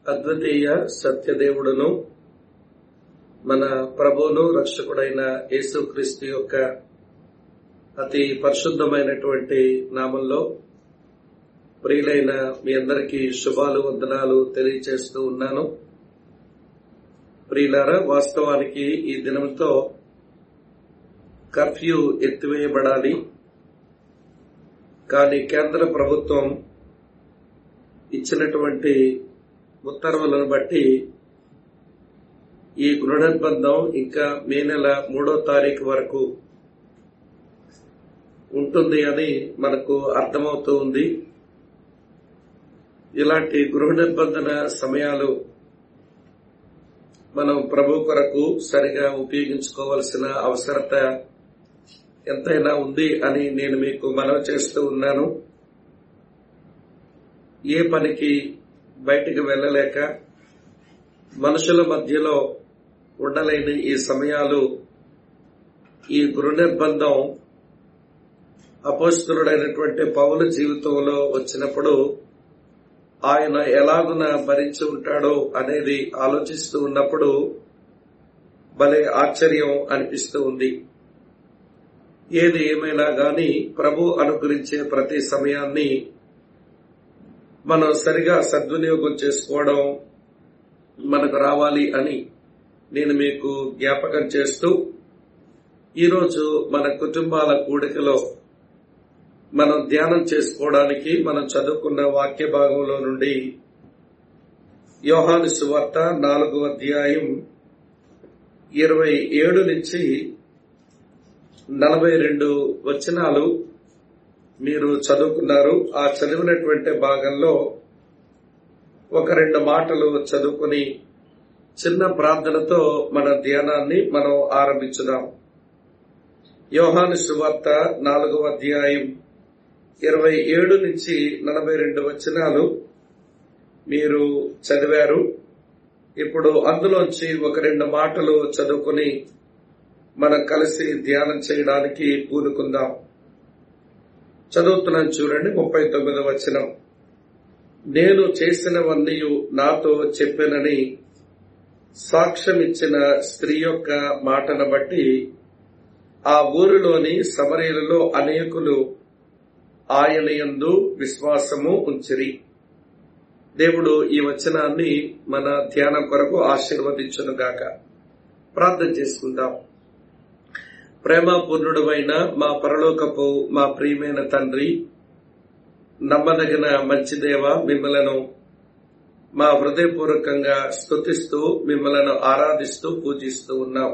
అద్వితీయ సత్యదేవుడును మన ప్రభువును రక్షకుడైన యేసుక్రీస్తు యొక్క అతి పరిశుద్ధమైనటువంటి నామంలో ప్రియులైన మీ అందరికీ శుభాలు వందనాలు తెలియచేస్తూ ఉన్నాను ప్రియులారా వాస్తవానికి ఈ దినంతో కర్ఫ్యూ ఎత్తివేయబడాలి కానీ కేంద్ర ప్రభుత్వం ఇచ్చినటువంటి ఉత్తర్వులను బట్టి ఈ గృహ నిర్బంధం ఇంకా మే నెల మూడో తారీఖు వరకు ఉంటుంది అని మనకు అర్థమవుతూ ఉంది ఇలాంటి గృహ నిర్బంధన సమయాలు మనం ప్రభు కొరకు సరిగా ఉపయోగించుకోవాల్సిన అవసరత ఎంతైనా ఉంది అని నేను మీకు మనవి చేస్తూ ఉన్నాను ఏ పనికి బయటికి వెళ్ళలేక మనుషుల మధ్యలో ఉండలేని ఈ సమయాలు ఈ గృహ నిర్బంధం అపోస్తులుడైనటువంటి పౌల జీవితంలో వచ్చినప్పుడు ఆయన ఎలాగున భరించి ఉంటాడో అనేది ఆలోచిస్తూ ఉన్నప్పుడు భలే ఆశ్చర్యం అనిపిస్తూ ఉంది ఏది ఏమైనా గాని ప్రభు అనుగ్రహించే ప్రతి సమయాన్ని మనం సరిగా సద్వినియోగం చేసుకోవడం మనకు రావాలి అని నేను మీకు జ్ఞాపకం చేస్తూ ఈరోజు మన కుటుంబాల కూడికలో మనం ధ్యానం చేసుకోవడానికి మనం చదువుకున్న వాక్య భాగంలో నుండి యోహాను సువార్త నాలుగో అధ్యాయం ఇరవై ఏడు నుంచి నలభై రెండు వచనాలు మీరు చదువుకున్నారు ఆ చదివినటువంటి భాగంలో ఒక రెండు మాటలు చదువుకుని చిన్న ప్రార్థనతో మన ధ్యానాన్ని మనం ఆరంభించుదాం యోహాను సువార్త నాలుగవ అధ్యాయం ఇరవై ఏడు నుంచి నలభై రెండు వచనాలు మీరు చదివారు ఇప్పుడు అందులోంచి ఒక రెండు మాటలు చదువుకుని మనం కలిసి ధ్యానం చేయడానికి పూనుకుందాం చదువుతున్నాను చూడండి ముప్పై తొమ్మిది వచనం నేను చేసినవన్నీ నాతో చెప్పినని సాక్ష్యం ఇచ్చిన స్త్రీ యొక్క మాటను బట్టి ఆ ఊరిలోని సమరీలలో అనేకులు ఆయన యందు విశ్వాసము ఉంచిరి దేవుడు ఈ వచనాన్ని మన ధ్యానం కొరకు ఆశీర్వదించునుగాక ప్రార్థన చేసుకుందాం ప్రేమపూర్ణుడమైన మా పరలోకపు మా ప్రియమైన తండ్రి నమ్మదగిన మంచి దేవ మిమ్మలను మా హృదయపూర్వకంగా స్తుతిస్తూ మిమ్మలను ఆరాధిస్తూ పూజిస్తూ ఉన్నాం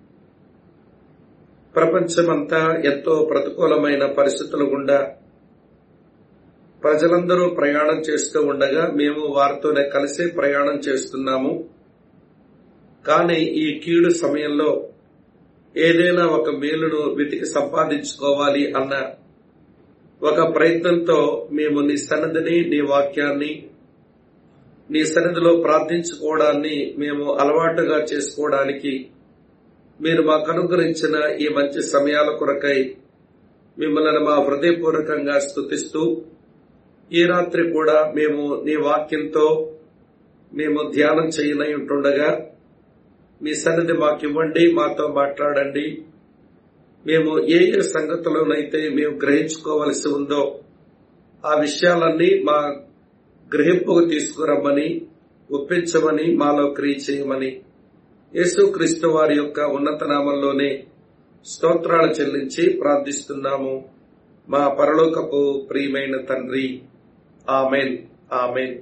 ప్రపంచమంతా ఎంతో ప్రతికూలమైన పరిస్థితులు గుండా ప్రజలందరూ ప్రయాణం చేస్తూ ఉండగా మేము వారితోనే కలిసి ప్రయాణం చేస్తున్నాము కానీ ఈ కీడు సమయంలో ఏదైనా ఒక మేలును వెతికి సంపాదించుకోవాలి అన్న ఒక ప్రయత్నంతో మేము నీ సన్నిధిని నీ వాక్యాన్ని నీ సన్నిధిలో ప్రార్థించుకోవడాన్ని మేము అలవాటుగా చేసుకోవడానికి మీరు మాకు అనుగ్రహించిన ఈ మంచి సమయాల కొరకై మిమ్మల్ని మా హృదయపూర్వకంగా స్థుతిస్తూ ఈ రాత్రి కూడా మేము నీ వాక్యంతో మేము ధ్యానం చేయనై ఉంటుండగా మీ సన్నిధి మాకు ఇవ్వండి మాతో మాట్లాడండి మేము ఏ ఏ సంగతులనైతే మేము గ్రహించుకోవలసి ఉందో ఆ విషయాలన్నీ మా గ్రహింపుకు తీసుకురమ్మని ఒప్పించమని మాలో క్రియ చేయమని యేసుక్రీస్తు వారి యొక్క ఉన్నత నామంలోనే స్తోత్రాలు చెల్లించి ప్రార్థిస్తున్నాము మా పరలోకపు ప్రియమైన తండ్రి ఆమెన్ ఆమెన్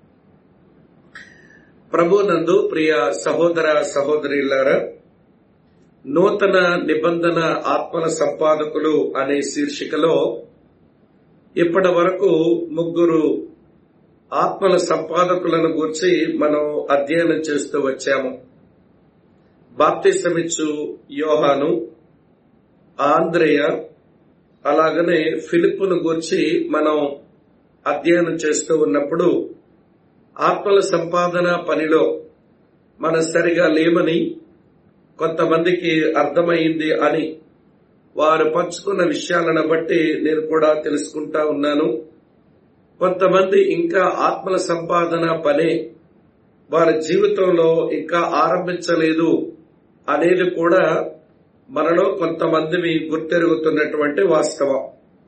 ప్రభునందు ప్రియ సహోదర సహోదరులారా నూతన నిబంధన ఆత్మల సంపాదకులు అనే శీర్షికలో ఇప్పటి వరకు ముగ్గురు ఆత్మల సంపాదకులను గురించి మనం అధ్యయనం చేస్తూ వచ్చాము బాప్తిసమిచ్చు యోహాను ఆంధ్రేయ అలాగనే ఫిలిప్పును గురించి మనం అధ్యయనం చేస్తూ ఉన్నప్పుడు ఆత్మల సంపాదన పనిలో మనం సరిగా లేమని కొంతమందికి అర్థమైంది అని వారు పంచుకున్న విషయాలను బట్టి నేను కూడా తెలుసుకుంటా ఉన్నాను కొంతమంది ఇంకా ఆత్మల సంపాదన పనే వారి జీవితంలో ఇంకా ఆరంభించలేదు అనేది కూడా మనలో కొంతమందిని గుర్తెరుగుతున్నటువంటి వాస్తవం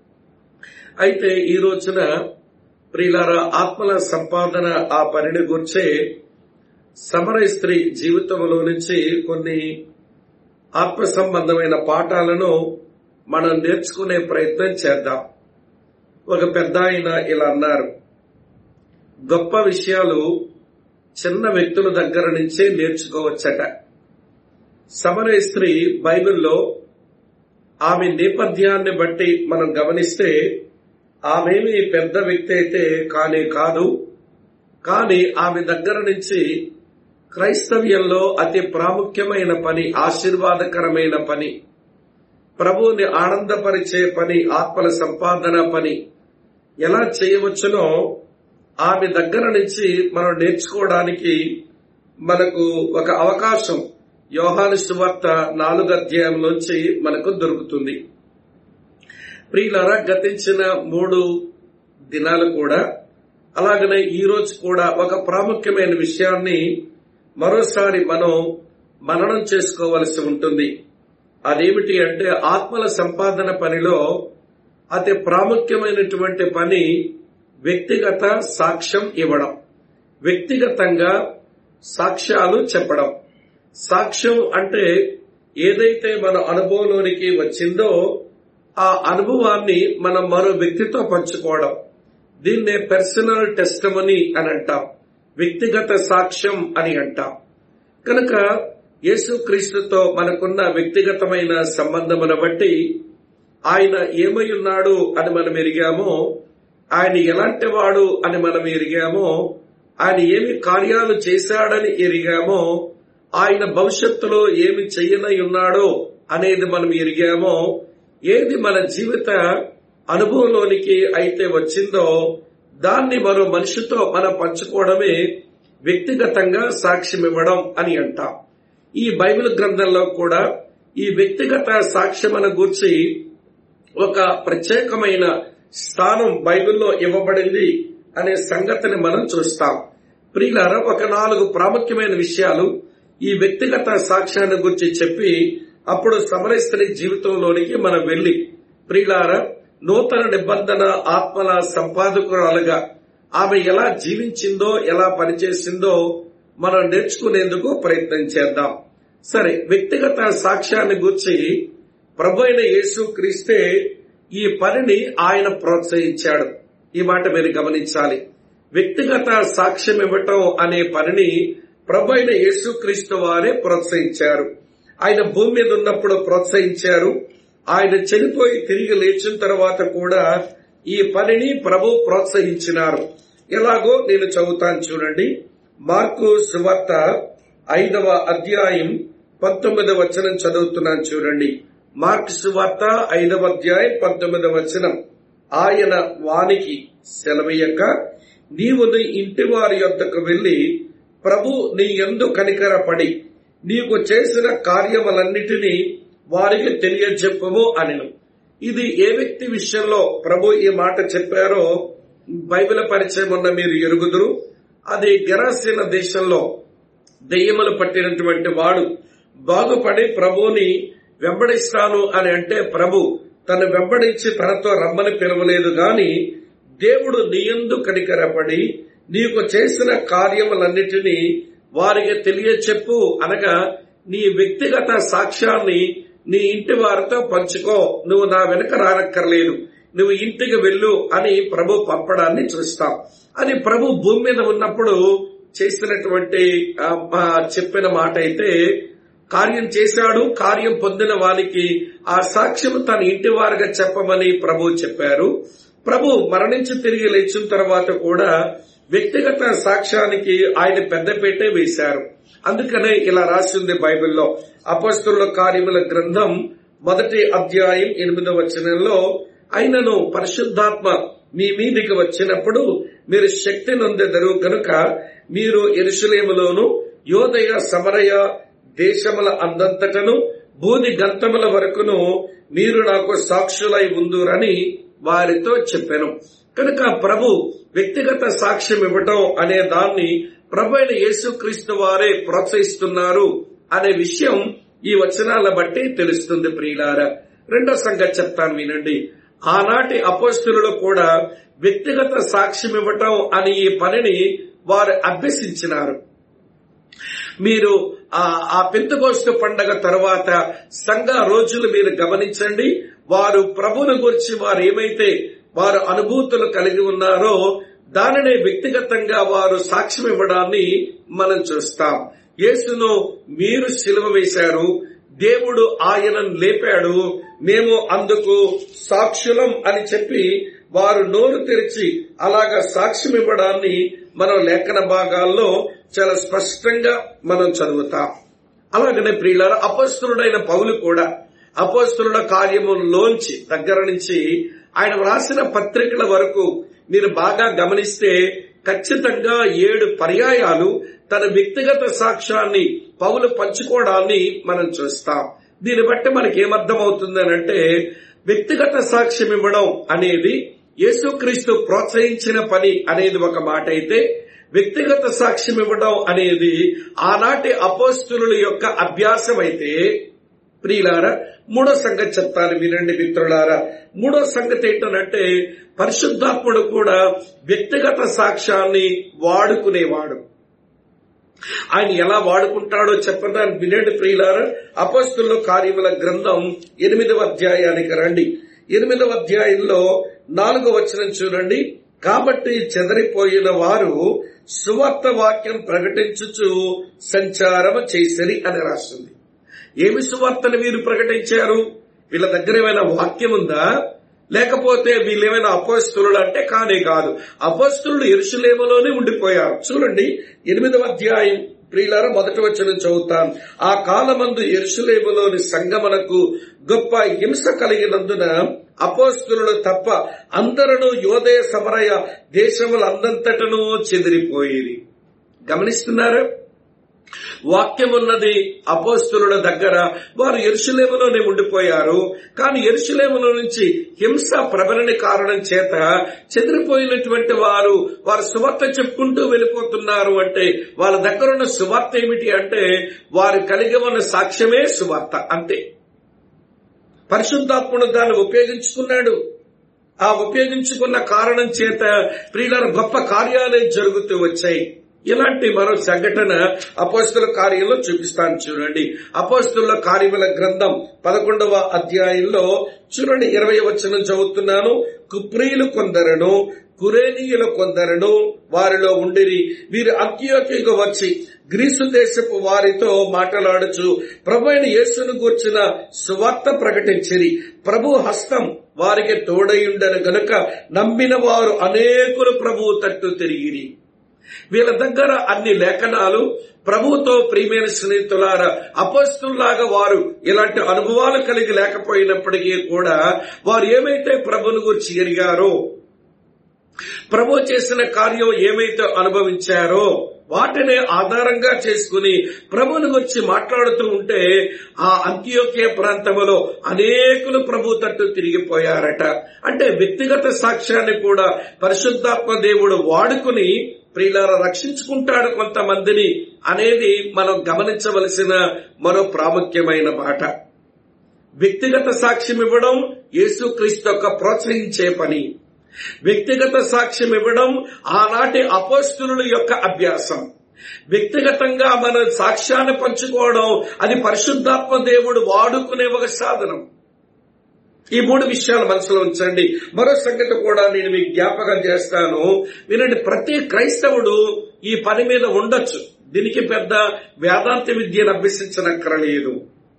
అయితే ఈ రోజున ప్రియులార ఆత్మల సంపాదన ఆ పనిని గుర్చే సమర స్త్రీ జీవితంలో నుంచి కొన్ని ఆత్మ సంబంధమైన పాఠాలను మనం నేర్చుకునే ప్రయత్నం చేద్దాం ఒక పెద్ద ఆయన ఇలా అన్నారు గొప్ప విషయాలు చిన్న వ్యక్తుల దగ్గర నుంచే నేర్చుకోవచ్చట సమర స్త్రీ బైబిల్లో ఆమె నేపథ్యాన్ని బట్టి మనం గమనిస్తే ఆమెమి పెద్ద వ్యక్తి అయితే కానే కాదు కానీ ఆమె దగ్గర నుంచి క్రైస్తవ్యంలో అతి ప్రాముఖ్యమైన పని ఆశీర్వాదకరమైన పని ప్రభువుని ఆనందపరిచే పని ఆత్మల సంపాదన పని ఎలా చేయవచ్చునో ఆమె దగ్గర నుంచి మనం నేర్చుకోవడానికి మనకు ఒక అవకాశం యోహాను సువార్త నాలుగు అధ్యాయం నుంచి మనకు దొరుకుతుంది ప్రియులరా గతించిన మూడు దినాలు కూడా అలాగనే ఈ రోజు కూడా ఒక ప్రాముఖ్యమైన విషయాన్ని మరోసారి మనం మననం చేసుకోవలసి ఉంటుంది అదేమిటి అంటే ఆత్మల సంపాదన పనిలో అతి ప్రాముఖ్యమైనటువంటి పని వ్యక్తిగత సాక్ష్యం ఇవ్వడం వ్యక్తిగతంగా సాక్ష్యాలు చెప్పడం సాక్ష్యం అంటే ఏదైతే మన అనుభవంలోనికి వచ్చిందో ఆ అనుభవాన్ని మనం మరో వ్యక్తితో పంచుకోవడం దీన్నే పర్సనల్ టెస్టమనీ అని అంటాం వ్యక్తిగత సాక్ష్యం అని అంటాం కనుక యేసుక్రీస్తుతో మనకున్న వ్యక్తిగతమైన సంబంధమును బట్టి ఆయన ఏమై ఉన్నాడు అని మనం ఎరిగామో ఆయన ఎలాంటి వాడు అని మనం ఎరిగామో ఆయన ఏమి కార్యాలు చేశాడని ఎరిగామో ఆయన భవిష్యత్తులో ఏమి చెయ్యనై ఉన్నాడో అనేది మనం ఎరిగామో ఏది మన జీవిత అనుభవంలోనికి అయితే వచ్చిందో దాన్ని మరో మనిషితో మనం పంచుకోవడమే వ్యక్తిగతంగా సాక్ష్యం ఇవ్వడం అని అంటాం ఈ బైబిల్ గ్రంథంలో కూడా ఈ వ్యక్తిగత సాక్ష్యమను గూర్చి ఒక ప్రత్యేకమైన స్థానం బైబిల్లో ఇవ్వబడింది అనే సంగతిని మనం చూస్తాం ప్రియులార ఒక నాలుగు ప్రాముఖ్యమైన విషయాలు ఈ వ్యక్తిగత సాక్ష్యాన్ని గురించి చెప్పి అప్పుడు సమరస్త్రీ జీవితంలోనికి మనం వెళ్లి ప్రియులార నూతన నిబంధన ఆత్మల సంపాదకురాలుగా ఆమె ఎలా జీవించిందో ఎలా పనిచేసిందో మనం నేర్చుకునేందుకు ప్రయత్నం చేద్దాం సరే వ్యక్తిగత సాక్ష్యాన్ని గురించి ప్రభు అయిన యేసు క్రీస్తే ఈ పనిని ఆయన ప్రోత్సహించాడు ఈ మాట మీరు గమనించాలి వ్యక్తిగత సాక్ష్యం ఇవ్వటం అనే పనిని ప్రభు అయిన యేసుక్రీస్తు వారే ప్రోత్సహించారు ఆయన భూమి మీద ఉన్నప్పుడు ప్రోత్సహించారు ఆయన చనిపోయి తిరిగి లేచిన తర్వాత కూడా ఈ పనిని ప్రభు ప్రోత్సహించినారు ఎలాగో నేను చదువుతాను చూడండి మార్కు సువార్త ఐదవ అధ్యాయం పంతొమ్మిదవ వచనం చదువుతున్నాను చూడండి మార్క్ సువార్త ఐదవ అధ్యాయం పంతొమ్మిదవ వచనం ఆయన వానికి సెలవయ్యక నీవు నీ ఇంటి వారి యొద్దకు వెళ్లి ప్రభు నీ ఎందు కనికరపడి నీకు చేసిన కార్యములన్నిటినీ వారికి తెలియజెప్పము అనెను ఇది ఏ వ్యక్తి విషయంలో ప్రభు ఈ మాట చెప్పారో బైబిల్ పరిచయం ఉన్న మీరు ఎరుగుదురు అది గెరాసీన దేశంలో దెయ్యములు పట్టినటువంటి వాడు బాగుపడి ప్రభుని వెంబడిస్తాను అని అంటే ప్రభు తను వెంబడించి తనతో రమ్మని పిలవలేదు గాని దేవుడు నీయందు కనికరపడి నీకు చేసిన కార్యములన్నిటినీ వారికి తెలియచెప్పు అనగా నీ వ్యక్తిగత సాక్ష్యాన్ని నీ ఇంటి వారితో పంచుకో నువ్వు నా వెనుక రానక్కర్లేదు నువ్వు ఇంటికి వెళ్ళు అని ప్రభు పంపడాన్ని చూస్తాం అని ప్రభు భూమి మీద ఉన్నప్పుడు చేసినటువంటి ఆ, ఆ, చెప్పిన మాట అయితే కార్యం చేశాడు కార్యం పొందిన వానికి ఆ సాక్ష్యం తన ఇంటి వారిగా చెప్పమని ప్రభు చెప్పారు ప్రభు మరణించి తిరిగి లేచిన తర్వాత కూడా వ్యక్తిగత సాక్ష్యానికి ఆయన పెద్దపేటే వేశారు అందుకనే ఇలా రాసింది బైబిల్లో అపస్తుల కార్యముల గ్రంథం మొదటి అధ్యాయం ఎనిమిదవ వచనంలో అయినను పరిశుద్ధాత్మ మీ మీదికి వచ్చినప్పుడు మీరు శక్తి నొందెదరు కనుక మీరు ఎరుసలేములోను యోదయ సమరయ దేశముల అందంతటను భూది గంతముల వరకును మీరు నాకు సాక్షులై ఉందురని వారితో చెప్పాను కనుక ప్రభు వ్యక్తిగత సాక్ష్యం ఇవ్వటం అనే దాన్ని ప్రభు అయిన యేసుక్రీస్తు వారే ప్రోత్సహిస్తున్నారు అనే విషయం ఈ వచనాల బట్టి తెలుస్తుంది ప్రియులారా రెండో సంగతి చెప్తాను వినండి ఆనాటి అపోస్తులు కూడా వ్యక్తిగత సాక్ష్యం ఇవ్వటం అని ఈ పనిని వారు అభ్యసించినారు మీరు ఆ ఆ పెంతకోస్తు పండగ తర్వాత సంఘ రోజులు మీరు గమనించండి వారు ప్రభుని గురించి వారు ఏమైతే వారు అనుభూతులు కలిగి ఉన్నారో దానినే వ్యక్తిగతంగా వారు సాక్ష్యం ఇవ్వడాన్ని మనం చూస్తాం యేసును మీరు సిలువ వేశారు దేవుడు ఆయనను లేపాడు మేము అందుకు సాక్షులం అని చెప్పి వారు నోరు తెరిచి అలాగా సాక్ష్యం ఇవ్వడాన్ని మనం లేఖన భాగాల్లో చాలా స్పష్టంగా మనం చదువుతాం అలాగనే ప్రియులార అపస్తులుడైన పౌలు కూడా అపస్తులుడ కార్యములోంచి దగ్గర నుంచి ఆయన వ్రాసిన పత్రికల వరకు మీరు బాగా గమనిస్తే ఖచ్చితంగా ఏడు పర్యాయాలు తన వ్యక్తిగత సాక్ష్యాన్ని పౌలు పంచుకోవడాన్ని మనం చూస్తాం దీన్ని బట్టి మనకి ఏమర్థమవుతుందనంటే వ్యక్తిగత సాక్ష్యం ఇవ్వడం అనేది యేసుక్రీస్తు ప్రోత్సహించిన పని అనేది ఒక మాట అయితే వ్యక్తిగత సాక్ష్యం ఇవ్వడం అనేది ఆనాటి అపోస్తుల యొక్క అభ్యాసం అయితే ప్రియులారా మూడో సంగతి చెప్తాను వినండి మిత్రులారా మూడో సంగతి ఏంటనంటే పరిశుద్ధాత్ముడు కూడా వ్యక్తిగత సాక్ష్యాన్ని వాడుకునేవాడు ఆయన ఎలా వాడుకుంటాడో చెప్పదాన్ని వినండి ప్రియులారా అపస్తుల్లో కార్యముల గ్రంథం ఎనిమిదవ అధ్యాయానికి రండి ఎనిమిదవ అధ్యాయంలో నాలుగో వచనం చూడండి కాబట్టి చెదరిపోయిన వారు సువార్త వాక్యం ప్రకటించుచు సంచారము చేసరి అని రాస్తుంది ఏమి సువార్తను వీరు ప్రకటించారు వీళ్ళ దగ్గర ఏమైనా వాక్యం ఉందా లేకపోతే వీళ్ళేమైనా అపోస్తులు అంటే కానే కాదు అపోస్తులు ఎరుసలేములోనే ఉండిపోయారు చూడండి ఎనిమిదవ అధ్యాయం ప్రియులారా మొదటి వచ్చిన చదువుతాను ఆ కాలమందు ఎరుసలేములోని సంగమనకు గొప్ప హింస కలిగినందున అపోస్తులు తప్ప అందరూ యోదయ సమరయ దేశములందంతటను చెదిరిపోయేది గమనిస్తున్నారా వాక్యం ఉన్నది అపోస్తుల దగ్గర వారు ఎరుసలేములోనే ఉండిపోయారు కానీ ఎరుసలేములో నుంచి హింస ప్రబలని కారణం చేత చెదిరిపోయినటువంటి వారు వారు సువార్త చెప్పుకుంటూ వెళ్ళిపోతున్నారు అంటే వాళ్ళ దగ్గర ఉన్న సువార్త ఏమిటి అంటే వారు కలిగి ఉన్న సాక్ష్యమే సువార్త అంతే పరిశుద్ధాత్ముడు దాన్ని ఉపయోగించుకున్నాడు ఆ ఉపయోగించుకున్న కారణం చేత ప్రియుల గొప్ప కార్యాలే జరుగుతూ వచ్చాయి ఇలాంటి మరో సంఘటన అపోస్తుల కార్యంలో చూపిస్తాను చూడండి అపోస్తుల కార్యముల గ్రంథం పదకొండవ అధ్యాయంలో చూడండి ఇరవై వచనం చదువుతున్నాను కుప్రియులు కొందరను కురేనీయుల కొందరను వారిలో ఉండిరి వీరు అంత్యోకిగా వచ్చి గ్రీసు దేశపు వారితో మాట్లాడుచు ప్రభు అయిన యేసును గూర్చిన సువార్త ప్రకటించిరి ప్రభు హస్తం వారికి తోడయుండను గనుక నమ్మిన వారు అనేకులు ప్రభు తట్టు తిరిగిరి వీళ్ళ దగ్గర అన్ని లేఖనాలు ప్రభుతో ప్రియమైన స్నేహితులారా అపస్తుల్లాగా వారు ఇలాంటి అనుభవాలు కలిగి లేకపోయినప్పటికీ కూడా వారు ఏమైతే ప్రభుని గురించి ఎరిగారో ప్రభు చేసిన కార్యం ఏమైతే అనుభవించారో వాటిని ఆధారంగా చేసుకుని ప్రభుని గురించి మాట్లాడుతూ ఉంటే ఆ అంత్యోకే ప్రాంతంలో అనేకులు ప్రభు తట్టు తిరిగిపోయారట అంటే వ్యక్తిగత సాక్ష్యాన్ని కూడా పరిశుద్ధాత్మ దేవుడు వాడుకుని ప్రియులార రక్షించుకుంటాడు కొంతమందిని అనేది మనం గమనించవలసిన మరో ప్రాముఖ్యమైన మాట వ్యక్తిగత సాక్ష్యం ఇవ్వడం యేసుక్రీస్తు యొక్క ప్రోత్సహించే పని వ్యక్తిగత సాక్ష్యం ఇవ్వడం ఆనాటి అపోస్తుల యొక్క అభ్యాసం వ్యక్తిగతంగా మన సాక్ష్యాన్ని పంచుకోవడం అది పరిశుద్ధాత్మ దేవుడు వాడుకునే ఒక సాధనం ఈ మూడు విషయాలు మనసులో ఉంచండి మరో సంగతి కూడా నేను మీకు జ్ఞాపకం చేస్తాను వినండి ప్రతి క్రైస్తవుడు ఈ పని మీద ఉండొచ్చు దీనికి పెద్ద వేదాంత విద్యను అభ్యసించనక్కరలేదు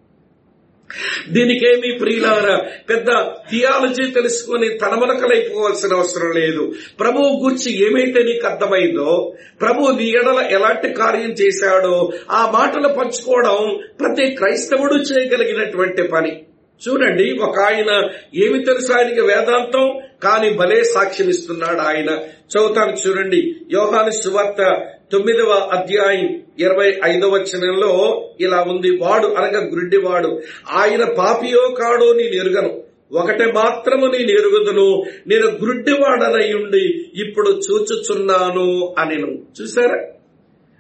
దీనికేమీ ప్రియులారా పెద్ద థియాలజీ తెలుసుకుని తనమనకలైపోవాల్సిన అవసరం లేదు ప్రభువు గురించి ఏమైతే నీకు అర్థమైందో ప్రభు నీ ఎడల ఎలాంటి కార్యం చేశాడో ఆ మాటలు పంచుకోవడం ప్రతి క్రైస్తవుడు చేయగలిగినటువంటి పని చూడండి ఒక ఆయన ఏమి తెలుసు ఆయనకి వేదాంతం కానీ భలే సాక్ష్యం ఇస్తున్నాడు ఆయన చదువుతాను చూడండి యోహాను సువార్త తొమ్మిదవ అధ్యాయం ఇరవై ఐదవ వచనంలో ఇలా ఉంది వాడు అనగా గుడ్డివాడు ఆయన పాపియో కాడో నేను ఎరుగను ఒకటి మాత్రము నేను ఎరుగుదును నేను గుడ్డివాడనై ఉండి ఇప్పుడు చూచుచున్నాను అని చూసారా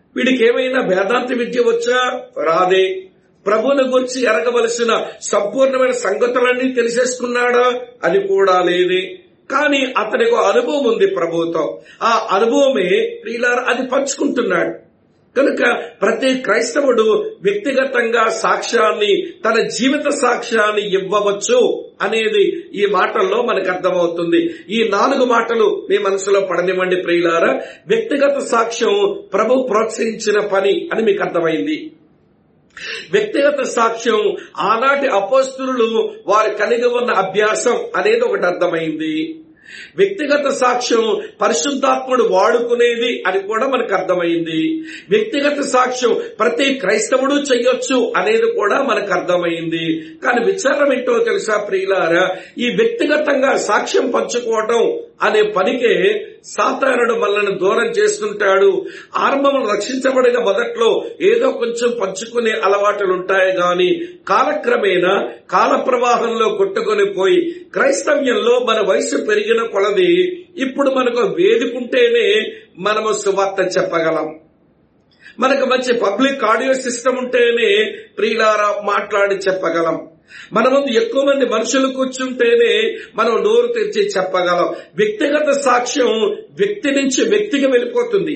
వీడికి ఏమైనా వేదాంత విద్య వచ్చా రాదే ప్రభువుని గురించి ఎరగవలసిన సంపూర్ణమైన సంగతులన్నీ తెలిసేసుకున్నాడా అది కూడా లేదే కానీ అతనికి ఒక అనుభవం ఉంది ప్రభువుతో ఆ అనుభవమే ప్రియులారా అది పంచుకుంటున్నాడు కనుక ప్రతి క్రైస్తవుడు వ్యక్తిగతంగా సాక్ష్యాన్ని తన జీవిత సాక్ష్యాన్ని ఇవ్వవచ్చు అనేది ఈ మాటల్లో మనకు అర్థమవుతుంది ఈ నాలుగు మాటలు మీ మనసులో పడనివ్వండి ప్రియులారా వ్యక్తిగత సాక్ష్యం ప్రభు ప్రోత్సహించిన పని అని మీకు అర్థమైంది వ్యక్తిగత సాక్ష్యం ఆనాటి అపోస్తులు వారు కలిగి ఉన్న అభ్యాసం అనేది ఒకటి అర్థమైంది వ్యక్తిగత సాక్ష్యం పరిశుద్ధాత్ముడు వాడుకునేది అని కూడా మనకు అర్థమైంది వ్యక్తిగత సాక్ష్యం ప్రతి క్రైస్తవుడు చెయ్యొచ్చు అనేది కూడా మనకు అర్థమైంది కానీ విచారం ఏంటో తెలుసా ప్రియులారా ఈ వ్యక్తిగతంగా సాక్ష్యం పంచుకోవటం అనే పనికే సాతానుడు మనల్ని దూరం చేస్తుంటాడు ఆరంభం రక్షించబడిన మొదట్లో ఏదో కొంచెం పంచుకునే అలవాటులు ఉంటాయి గాని కాలక్రమేణా కాల ప్రవాహంలో కొట్టుకొని పోయి క్రైస్తవ్యంలో మన వయసు పెరిగిన కొలది ఇప్పుడు మనకు వేదికుంటేనే మనము సువార్త చెప్పగలం మనకు మంచి పబ్లిక్ ఆడియో సిస్టమ్ ఉంటేనే ప్రియులారా మాట్లాడి చెప్పగలం మన ముందు ఎక్కువ మంది మనుషులు కూర్చుంటేనే మనం నోరు తెరిచి చెప్పగలం వ్యక్తిగత సాక్ష్యం వ్యక్తి నుంచి వ్యక్తికి వెళ్ళిపోతుంది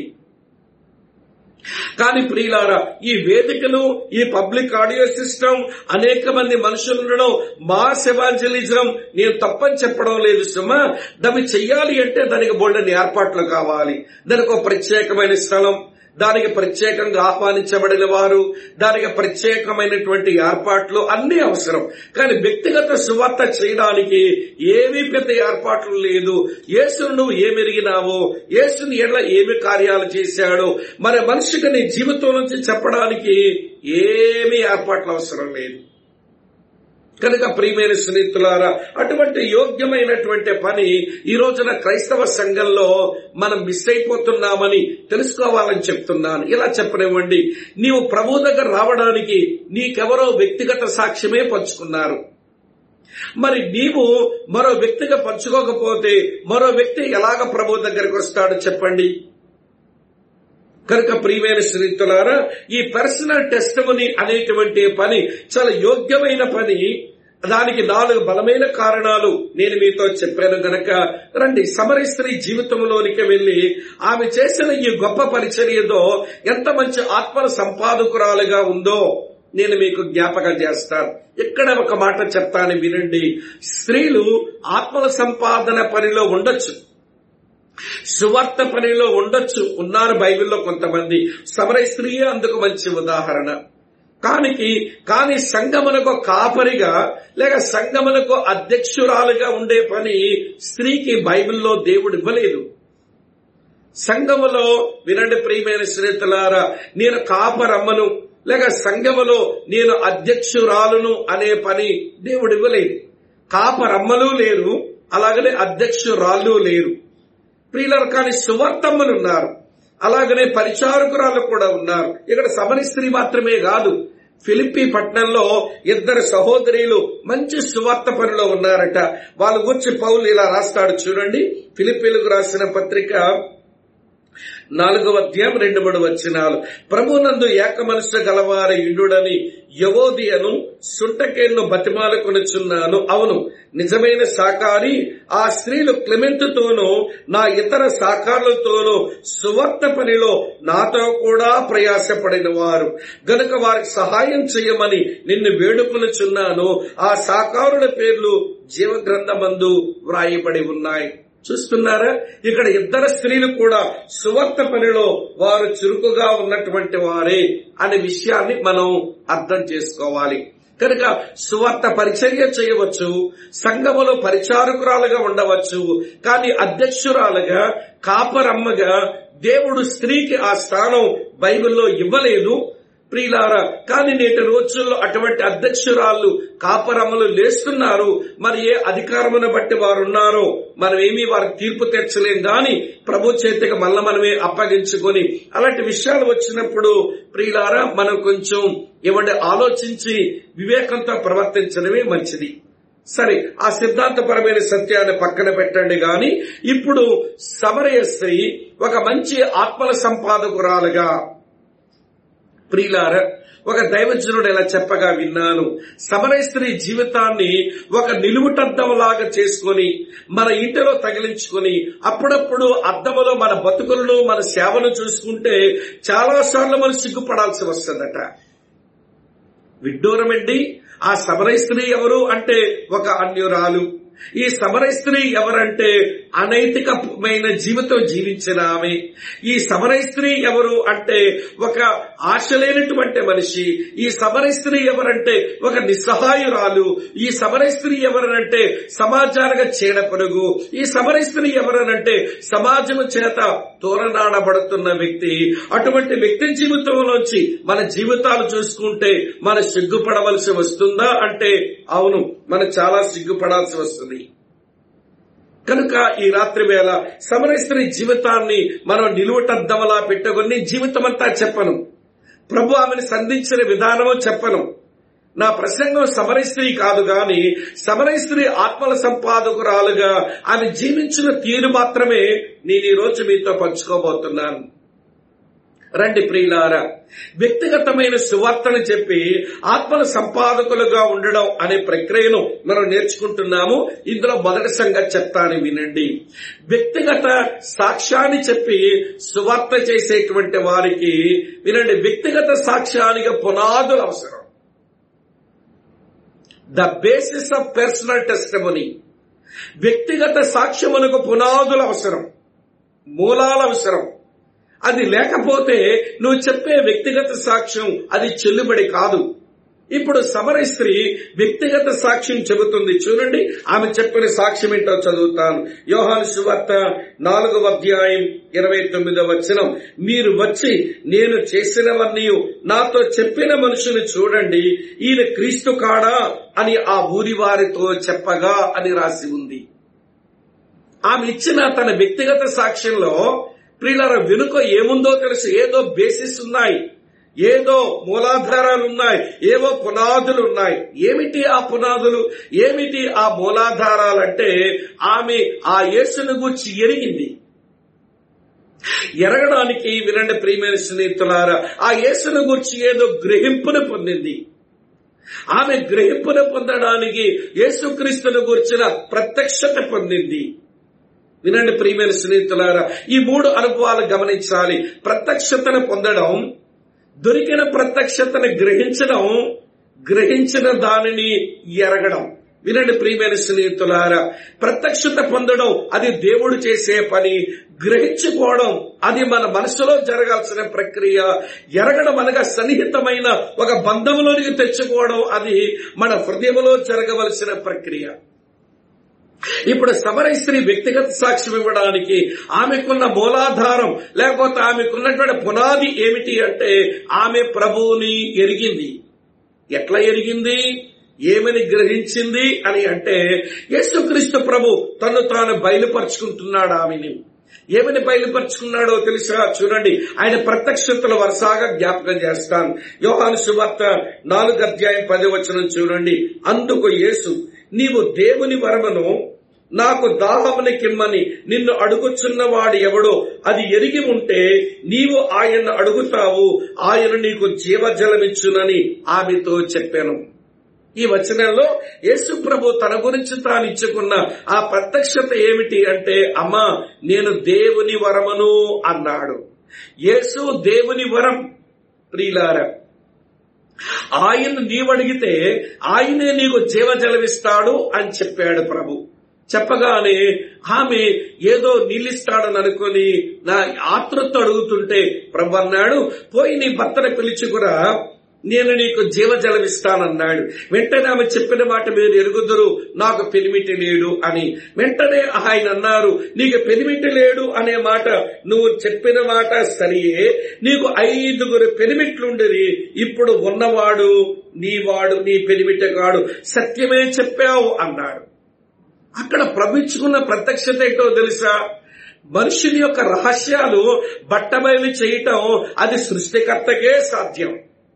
కానీ ప్రియులారా ఈ వేదికలు ఈ పబ్లిక్ ఆడియో సిస్టమ్ అనేక మంది మనుషులు ఉండడం మాస్ ఎవాంజలిజం నేను తప్పని చెప్పడం లేదు సుమా దాన్ని చెయ్యాలి అంటే దానికి బోల్డని ఏర్పాట్లు కావాలి దానికి ఒక ప్రత్యేకమైన స్థలం దానికి ప్రత్యేకంగా ఆహ్వానించబడిన వారు దానికి ప్రత్యేకమైనటువంటి ఏర్పాట్లు అన్ని అవసరం కానీ వ్యక్తిగత సువార్త చేయడానికి ఏమీ పెద్ద ఏర్పాట్లు లేదు యేసును నువ్వు ఏమెరిగినావో యేసుని ఎట్లా ఏమి కార్యాలు చేశాడో మరి మనిషికి నీ జీవితం నుంచి చెప్పడానికి ఏమీ ఏర్పాట్లు అవసరం లేదు కనుక ప్రియమైన స్నేహితులారా అటువంటి యోగ్యమైనటువంటి పని ఈ రోజున క్రైస్తవ సంఘంలో మనం మిస్ అయిపోతున్నామని తెలుసుకోవాలని చెప్తున్నాను ఇలా చెప్పనివ్వండి నీవు ప్రభు దగ్గర రావడానికి నీకెవరో వ్యక్తిగత సాక్ష్యమే పంచుకున్నారు మరి నీవు మరో వ్యక్తిగా పంచుకోకపోతే మరో వ్యక్తి ఎలాగ ప్రభు దగ్గరికి వస్తాడు చెప్పండి కనుక ప్రియమైన స్నేహితులారా ఈ పర్సనల్ టెస్టమనీ అనేటువంటి పని చాలా యోగ్యమైన పని దానికి నాలుగు బలమైన కారణాలు నేను మీతో చెప్పాను గనక రండి సమరి స్త్రీ జీవితంలోనికి వెళ్లి ఆమె చేసిన ఈ గొప్ప పరిచర్యతో ఎంత మంచి ఆత్మల సంపాదకురాలుగా ఉందో నేను మీకు జ్ఞాపకం చేస్తాను ఇక్కడ ఒక మాట చెప్తాను వినండి స్త్రీలు ఆత్మల సంపాదన పనిలో ఉండొచ్చు సువార్త పనిలో ఉండొచ్చు ఉన్నారు బైబిల్లో కొంతమంది సమరయ స్త్రీయే అందుకు మంచి ఉదాహరణ కానికి కాని సంగమునకు కాపరిగా లేక సంగమునకు అధ్యక్షురాలుగా ఉండే పని స్త్రీకి బైబిల్లో దేవుడు ఇవ్వలేదు సంఘములో వినండి ప్రియమైన శ్రేతులారా నేను కాపరమ్మను లేక సంఘములో నేను అధ్యక్షురాలును అనే పని దేవుడు ఇవ్వలేదు కాపరమ్మలు లేరు అలాగనే అధ్యక్షురాళ్ళు లేరు ప్రియులరు కానీ సువార్తమ్మలు ఉన్నారు అలాగనే పరిచారకురాలు కూడా ఉన్నారు ఇక్కడ సమరి స్త్రీ మాత్రమే కాదు ఫిలిప్పి పట్టణంలో ఇద్దరు సహోదరులు మంచి సువార్త పనిలో ఉన్నారట వాళ్ళ గురించి పౌలు ఇలా రాస్తాడు చూడండి ఫిలిప్పీలకు రాసిన పత్రిక నాలుగవ అధ్యాయం రెండు మూడు వచ్చినాలు ప్రభునందు ఏక మనసు గలవారి ఇండుడని యవోదియను సుంటకేన్ను బతిమాలకొనుచున్నాను అవును నిజమైన సాకారి ఆ స్త్రీలు క్లెమెంటుతోనూ నా ఇతర సాకారులతోనూ సువర్త పనిలో నాతో కూడా ప్రయాసపడిన వారు గనుక వారికి సహాయం చేయమని నిన్ను వేడుకొనుచున్నాను ఆ సాకారుల పేర్లు జీవగ్రంథమందు వ్రాయబడి ఉన్నాయి చూస్తున్నారా ఇక్కడ ఇద్దరు స్త్రీలు కూడా సువర్త పనిలో వారు చురుకుగా ఉన్నటువంటి వారే అనే విషయాన్ని మనం అర్థం చేసుకోవాలి కనుక సువార్త పరిచర్య చేయవచ్చు సంఘములో పరిచారకురాలుగా ఉండవచ్చు కానీ అధ్యక్షురాలుగా కాపరమ్మగా దేవుడు స్త్రీకి ఆ స్థానం బైబిల్లో ఇవ్వలేదు ప్రియులారా కానీ నేటి రోజుల్లో అటువంటి అధ్యక్షురాళ్ళు కాపరమ్మలు లేస్తున్నారు మరి ఏ అధికారమును బట్టి వారు ఉన్నారో మనం ఏమీ వారికి తీర్పు తెచ్చలేం గాని ప్రభు చేతికి మళ్ళా మనమే అప్పగించుకొని అలాంటి విషయాలు వచ్చినప్పుడు ప్రియులారా మనం కొంచెం ఇవ్వండి ఆలోచించి వివేకంతో ప్రవర్తించడమే మంచిది సరే ఆ సిద్ధాంతపరమైన సత్యాన్ని పక్కన పెట్టండి గాని ఇప్పుడు సమరయ స్త్రీ ఒక మంచి ఆత్మల సంపాదకురాలుగా ప్రియులార ఒక దైవజనుడు ఇలా చెప్పగా విన్నాను సమరయ స్త్రీ జీవితాన్ని ఒక నిలువుటద్దంలాగా చేసుకొని మన ఇంటిలో తగిలించుకొని అప్పుడప్పుడు అద్దములో మన బతుకులను మన సేవను చూసుకుంటే చాలా సార్లు మనం సిగ్గుపడాల్సి వస్తుందట విడ్డూరమండి ఆ సమరయ స్త్రీ ఎవరు అంటే ఒక అన్యురాలు ఈ సమరయ స్త్రీ ఎవరంటే అనైతికమైన జీవితం జీవించిన ఆమె ఈ సమరయ స్త్రీ ఎవరు అంటే ఒక ఆశ లేనటువంటి మనిషి ఈ సమరయ స్త్రీ ఎవరంటే ఒక నిస్సహాయురాలు ఈ సమరయ స్త్రీ ఎవరనంటే సమాజానికి చీడ పొరుగు ఈ సమరయ స్త్రీ ఎవరనంటే సమాజం చేత తోరనాడబడుతున్న వ్యక్తి అటువంటి వ్యక్తి జీవితంలోంచి మన జీవితాలు చూసుకుంటే మన సిగ్గుపడవలసి వస్తుందా అంటే అవును మనం చాలా సిగ్గుపడాల్సి వస్తుంది కనుక ఈ రాత్రి వేళ సమరయ స్త్రీ జీవితాన్ని మనం నిలువటద్దమలా పెట్టుకుని జీవితం అంతా చెప్పను ప్రభు ఆమెను సంధించిన విధానము చెప్పను నా ప్రసంగం సమరయ స్త్రీ కాదు గాని సమరయ స్త్రీ ఆత్మల సంపాదకురాలుగా ఆమె జీవించిన తీరు మాత్రమే నేను ఈ రోజు మీతో పంచుకోబోతున్నాను రండి ప్రియులారా వ్యక్తిగతమైన సువార్తను చెప్పి ఆత్మల సంపాదకులుగా ఉండడం అనే ప్రక్రియను మనం నేర్చుకుంటున్నాము ఇందులో మొదటి సంగతి చెప్తాను వినండి వ్యక్తిగత సాక్ష్యాన్ని చెప్పి సువార్త చేసేటువంటి వారికి వినండి వ్యక్తిగత సాక్ష్యానికి పునాదులు అవసరం the basis of personal testimony వ్యక్తిగత సాక్ష్యమునకు పునాదులు అవసరం మూలాలు అవసరం అది లేకపోతే నువ్వు చెప్పే వ్యక్తిగత సాక్ష్యం అది చెల్లుబడి కాదు ఇప్పుడు సమర స్త్రీ వ్యక్తిగత సాక్ష్యం చెబుతుంది చూడండి ఆమె చెప్పిన సాక్ష్యం ఏంటో చదువుతాను యోహాను సువార్త నాలుగవ అధ్యాయం ఇరవై తొమ్మిదవ వచనం మీరు వచ్చి నేను చేసినవన్నీ నాతో చెప్పిన మనుషుని చూడండి ఈయన క్రీస్తు కాడా అని ఆ ఊరి వారితో చెప్పగా అని రాసి ఉంది ఆమె ఇచ్చిన తన వ్యక్తిగత సాక్ష్యంలో ప్రియుల వెనుక ఏముందో తెలుసు ఏదో బేసిస్ ఉన్నాయి ఏదో మూలాధారాలు ఉన్నాయి ఏవో పునాదులు ఉన్నాయి ఏమిటి ఆ పునాదులు ఏమిటి ఆ మూలాధారాలంటే ఆమె ఆ యేసును గురించి ఎరిగింది ఎరగడానికి వినండి ప్రియమైన స్నేహితులారా ఆ యేసును గురించి ఏదో గ్రహింపును పొందింది ఆమె గ్రహింపును పొందడానికి యేసుక్రీస్తును గురించిన ప్రత్యక్షత పొందింది వినండి ప్రియమైన స్నేహితులారా ఈ మూడు అనుభవాలు గమనించాలి ప్రత్యక్షతను పొందడం దొరికిన ప్రత్యక్షతను గ్రహించడం గ్రహించిన దానిని ఎరగడం వినండి ప్రియమైన స్నేహితులారా ప్రత్యక్షత పొందడం అది దేవుడు చేసే పని గ్రహించుకోవడం అది మన మనసులో జరగాల్సిన ప్రక్రియ ఎరగడం అనగా సన్నిహితమైన ఒక బంధంలోనికి తెచ్చుకోవడం అది మన హృదయంలో జరగవలసిన ప్రక్రియ ఇప్పుడు సమరయ స్త్రీ వ్యక్తిగత సాక్ష్యం ఇవ్వడానికి ఆమెకున్న మూలాధారం లేకపోతే ఆమెకున్నటువంటి పునాది ఏమిటి అంటే ఆమె ప్రభువుని ఎరిగింది ఎట్లా ఎరిగింది ఏమని గ్రహించింది అని అంటే యేసుక్రీస్తు ప్రభు తను తాను బయలుపరుచుకుంటున్నాడు ఆమెని ఏమని బయలుపరుచుకున్నాడో తెలుసా చూడండి ఆయన ప్రత్యక్షతల వరుసగా జ్ఞాపకం చేస్తాను యోహాను సువార్త నాలుగు అధ్యాయం పది వచనం చూడండి అందుకు యేసు నీవు దేవుని వరమును నాకు దాహముని కిమ్మని నిన్ను అడుగుచున్నవాడు ఎవడో అది ఎరిగి ఉంటే నీవు ఆయన అడుగుతావు ఆయన నీకు జీవజలమిచ్చునని ఆమెతో చెప్పాను ఈ వచనంలో యేసు ప్రభు తన గురించి తాను ఇచ్చుకున్న ఆ ప్రత్యక్షత ఏమిటి అంటే అమ్మా నేను దేవుని వరమును అన్నాడు యేసు దేవుని వరం ప్రియులార ఆయన నీవడిగితే ఆయనే నీకు జీవజలమిస్తాడు అని చెప్పాడు ప్రభు చెప్పగానే ఆమె ఏదో నీళ్ళిస్తాడని అనుకుని నా ఆతృత అడుగుతుంటే ప్రభు అన్నాడు పోయి నీ భర్తను పిలిచికురా నేను నీకు జీవజలం ఇస్తానన్నాడు వెంటనే ఆమె చెప్పిన మాట మీరు ఎరుగుదురు నాకు పెనిమిటి లేడు అని వెంటనే ఆయన అన్నారు నీకు పెనిమిటి లేడు అనే మాట నువ్వు చెప్పిన మాట సరియే నీకు ఐదుగురు పెనిమిట్లుండిరి ఇప్పుడు ఉన్నవాడు నీవాడు నీ పెనిమిటగాడు సత్యమే చెప్పావు అన్నాడు అక్కడ ప్రభించుకున్న ప్రత్యక్షత ఏంటో తెలుసా మనుషుని యొక్క రహస్యాలు బట్టబయలు చేయటం అది సృష్టికర్తకే సాధ్యం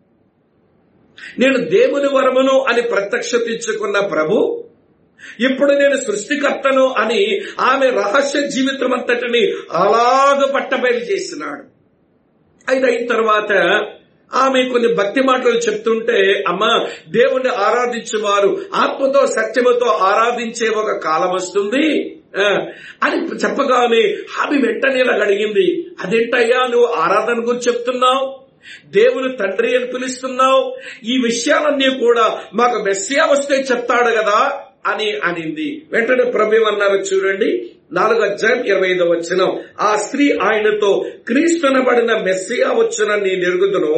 నేను దేవుని వరమును అని ప్రత్యక్షత ఇచ్చుకున్న ప్రభు ఇప్పుడు నేను సృష్టికర్తను అని ఆమె రహస్య జీవితం అంతటిని అలాగ పట్టబయలు చేసినాడు అయితే అయిన తర్వాత ఆమె కొన్ని భక్తి మాటలు చెప్తుంటే అమ్మా దేవుణ్ణి ఆరాధించేవారు ఆత్మతో సత్యముతో ఆరాధించే ఒక కాలం వస్తుంది ఆ, అని చెప్పగానే ఆమె వెంటనే ఇలా అడిగింది అదేంటయ్యా నువ్వు ఆరాధన గురించి చెప్తున్నావు దేవుని తండ్రి అని పిలుస్తున్నావు ఈ విషయాలన్నీ కూడా మాకు మెస్సియా వస్తే చెప్తాడు కదా అని అనింది వెంటనే ప్రభు అన్నారు చూడండి నాలుగు అధ్యాయం ఇరవై ఐదో వచ్చిన ఆ స్త్రీ ఆయనతో క్రీస్తునబడిన మెస్సియా వచ్చిన నీ నెరుగుదును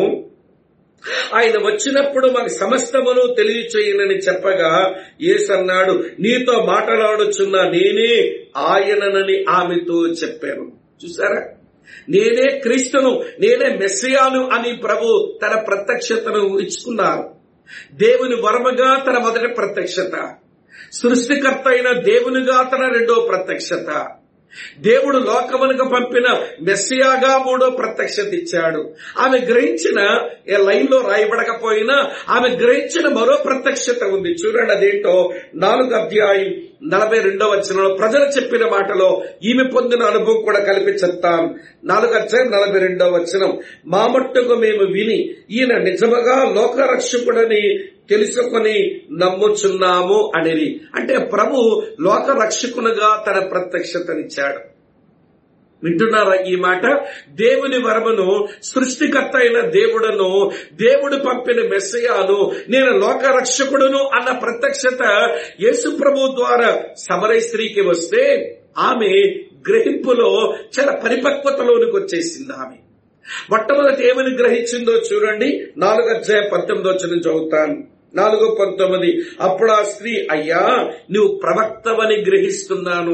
ఆయన వచ్చినప్పుడు మాకు సమస్తమును తెలియచేయనని చెప్పగా ఏసన్నాడు నీతో మాట్లాడుచున్న నేనే ఆయననని ఆమెతో చెప్పాను చూసారా నేనే క్రీస్తును నేనే మెస్సియాను అని ప్రభు తన ప్రత్యక్షతను ఇచ్చుకున్నారు దేవుని వరముగా తన మొదటి ప్రత్యక్షత సృష్టికర్త అయిన దేవునిగా తన రెండో ప్రత్యక్షత దేవుడు లోకమునకు పంపిన మెస్సియాగా మూడో ప్రత్యక్షత ఇచ్చాడు ఆమె గ్రహించిన ఏ లైన్ లో రాయబడకపోయినా ఆమె గ్రహించిన మరో ప్రత్యక్షత ఉంది చూడండి అదేంటో నాలుగు అధ్యాయం నలభై రెండో వచనంలో ప్రజలు చెప్పిన మాటలో ఈమె పొందిన అనుభవం కూడా కలిపి చెప్తాను నాలుగు అధ్యాయం నలభై రెండో వచనం మా మట్టుకు మేము విని ఈయన నిజముగా లోకరక్షకుడని తెలుసుకొని నమ్ముచున్నాము అనేది అంటే ప్రభు లోక రక్షకునిగా తన ప్రత్యక్షతనిచ్చాడు వింటున్నారా ఈ మాట దేవుని వరమును సృష్టికర్త అయిన దేవుడను దేవుడు పంపిన మెస్సయాను నేను లోక రక్షకుడును అన్న ప్రత్యక్షత యేసు ప్రభు ద్వారా సమరయ స్త్రీకి వస్తే ఆమె గ్రహింపులో చాలా పరిపక్వతలోనికి వచ్చేసింది ఆమె మొట్టమొదటి ఏమని గ్రహించిందో చూడండి నాలుగు అధ్యాయ పంతొమ్మిది వచ్చిన చదువుతాను నాలుగు పంతొమ్మిది అప్పుడు ఆ స్త్రీ అయ్యా నువ్వు ప్రవక్తవని గ్రహిస్తున్నాను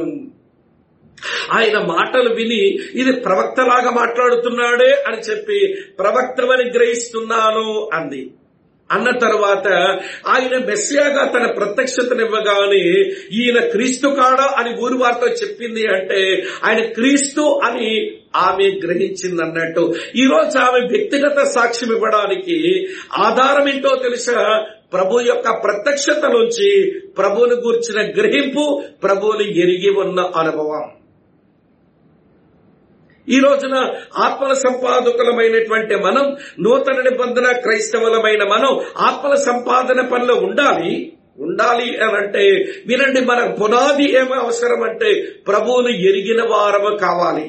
ఆయన మాటలు విని ఇది ప్రవక్తలాగా మాట్లాడుతున్నాడే అని చెప్పి ప్రవక్తవని గ్రహిస్తున్నాను అంది అన్న తర్వాత ఆయన మెస్సియాగా తన ప్రత్యక్షతనివ్వగానే ఈయన క్రీస్తు కాడా అని ఊరి వారితో చెప్పింది అంటే ఆయన క్రీస్తు అని ఆమె గ్రహించింది అన్నట్టు ఈ రోజు ఆమె వ్యక్తిగత సాక్ష్యం ఇవ్వడానికి ఆధారం ఏంటో తెలుసా ప్రభు యొక్క ప్రత్యక్షత నుంచి ప్రభువుని గూర్చిన గ్రహింపు ప్రభువుని ఎరిగి ఉన్న అనుభవం ఈ రోజున ఆత్మల సంపాదకులమైనటువంటి మనం నూతన నిబంధన క్రైస్తవులమైన మనం ఆత్మల సంపాదన పనిలో ఉండాలి ఉండాలి అని అంటే వినండి మన పునాది ఏమో అవసరం అంటే ప్రభువును ఎరిగిన వారము కావాలి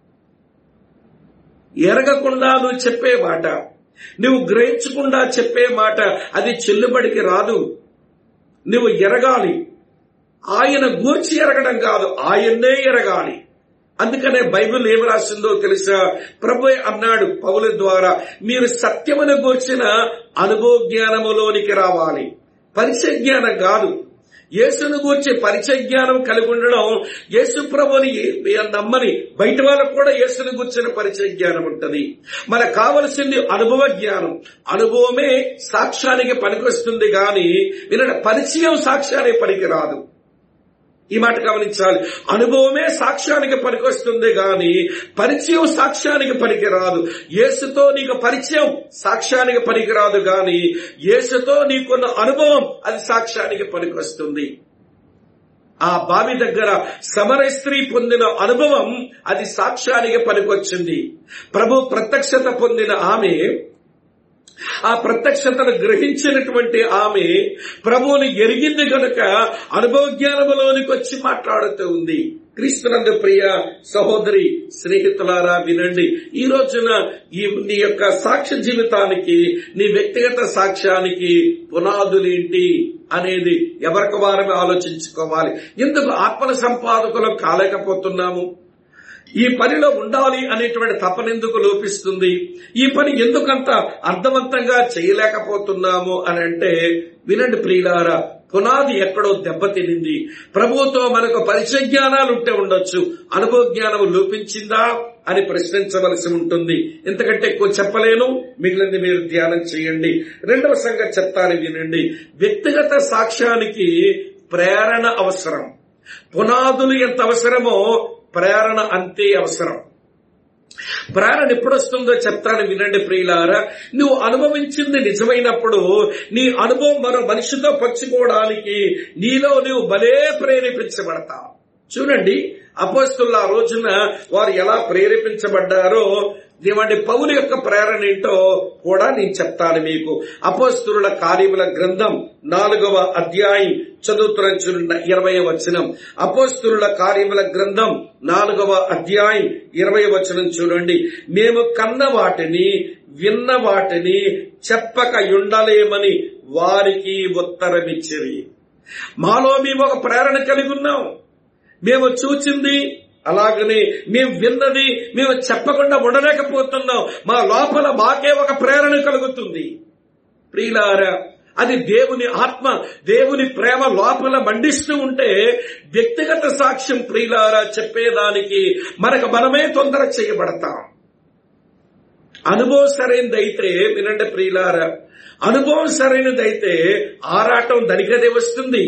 ఎరగకుండా నువ్వు చెప్పే మాట నువ్వు గ్రహించకుండా చెప్పే మాట అది చెల్లుబడికి రాదు నువ్వు ఎరగాలి ఆయన గూర్చి ఎరగడం కాదు ఆయన్నే ఎరగాలి అందుకనే బైబిల్ ఏమి రాసిందో తెలుసా ప్రభు అన్నాడు పౌల ద్వారా మీరు సత్యమును గూర్చిన అనుభవ జ్ఞానములోనికి రావాలి పరిచయ జ్ఞానం కాదు యేసును గూర్చి పరిచయ జ్ఞానం కలిగి ఉండడం యేసు ప్రభుని నమ్మని బయట వాళ్ళకు కూడా యేసును గూర్చిన పరిచయ జ్ఞానం ఉంటది మనకు కావలసింది అనుభవ జ్ఞానం అనుభవమే సాక్ష్యానికి పనికొస్తుంది గాని వినడం పరిచయం సాక్ష్యానికి పనికి రాదు ఈ మాట గమనించాలి అనుభవమే సాక్ష్యానికి పనికొస్తుంది గాని పరిచయం సాక్ష్యానికి పనికిరాదు యేసుతో నీకు పరిచయం సాక్ష్యానికి పనికిరాదు గాని యేసుతో నీకున్న అనుభవం అది సాక్ష్యానికి పనికొస్తుంది ఆ బావి దగ్గర సమర స్త్రీ పొందిన అనుభవం అది సాక్ష్యానికి పనికొచ్చింది ప్రభు ప్రత్యక్షత పొందిన ఆమె ఆ ప్రత్యక్షతను గ్రహించినటువంటి ఆమె ప్రభువుని ఎరిగింది గనుక అనుభవ జ్ఞానములోనికి వచ్చి మాట్లాడుతూ ఉంది క్రీస్తునందు ప్రియ సహోదరి స్నేహితులారా వినండి ఈ రోజున ఈ నీ యొక్క సాక్ష్య జీవితానికి నీ వ్యక్తిగత సాక్ష్యానికి పునాదులేంటి అనేది ఎవరికి వారమే ఆలోచించుకోవాలి ఎందుకు ఆత్మల సంపాదకులు కాలేకపోతున్నాము ఈ పనిలో ఉండాలి అనేటువంటి తపనెందుకు లోపిస్తుంది ఈ పని ఎందుకంత అర్థవంతంగా చేయలేకపోతున్నాము అని అంటే వినండి ప్రియులారా పునాది ఎక్కడో దెబ్బతినింది ప్రభువుతో మనకు పరిచయ జ్ఞానాలు ఉంటే ఉండొచ్చు అనుభవ జ్ఞానం లోపించిందా అని ప్రశ్నించవలసి ఉంటుంది ఎందుకంటే ఎక్కువ చెప్పలేను మిగిలింది మీరు ధ్యానం చేయండి రెండవ సంగతి చెప్తాను వినండి వ్యక్తిగత సాక్ష్యానికి ప్రేరణ అవసరం పునాదులు ఎంత అవసరమో ప్రేరణ అంతే అవసరం ప్రేరణ ఎప్పుడొస్తుందో చెప్తాను వినండి ప్రియులారా నువ్వు అనుభవించింది నిజమైనప్పుడు నీ అనుభవం మరో మనిషితో పంచుకోవడానికి నీలో నువ్వు భలే ప్రేరేపించబడతావు చూడండి అపోస్తుల ఆ రోజున వారు ఎలా ప్రేరేపించబడ్డారో దేవండి పౌలు యొక్క ప్రేరణ ఏంటో కూడా నేను చెప్తాను మీకు అపోస్తుల కార్యముల గ్రంథం నాలుగవ అధ్యాయం చదువుతున్న చూడండి ఇరవై వచనం అపోస్తుల కార్యముల గ్రంథం నాలుగవ అధ్యాయం ఇరవై వచనం చూడండి మేము కన్న వాటిని విన్న వాటిని చెప్పక ఉండలేమని వారికి ఉత్తరమిచ్చిరి మాలో మేము ఒక ప్రేరణ కలిగి ఉన్నాం మేము చూచింది అలాగనే మేము విన్నది మేము చెప్పకుండా ఉండలేకపోతున్నాం మా లోపల మాకే ఒక ప్రేరణ కలుగుతుంది ప్రియులారా అది దేవుని ఆత్మ దేవుని ప్రేమ లోపల మండిస్తూ ఉంటే వ్యక్తిగత సాక్ష్యం ప్రియులారా చెప్పేదానికి మనకు మనమే తొందర చేయబడతాం అనుభవం సరైనదైతే వినండి ప్రియులారా అనుభవం సరైనదైతే ఆరాటం దనికదే వస్తుంది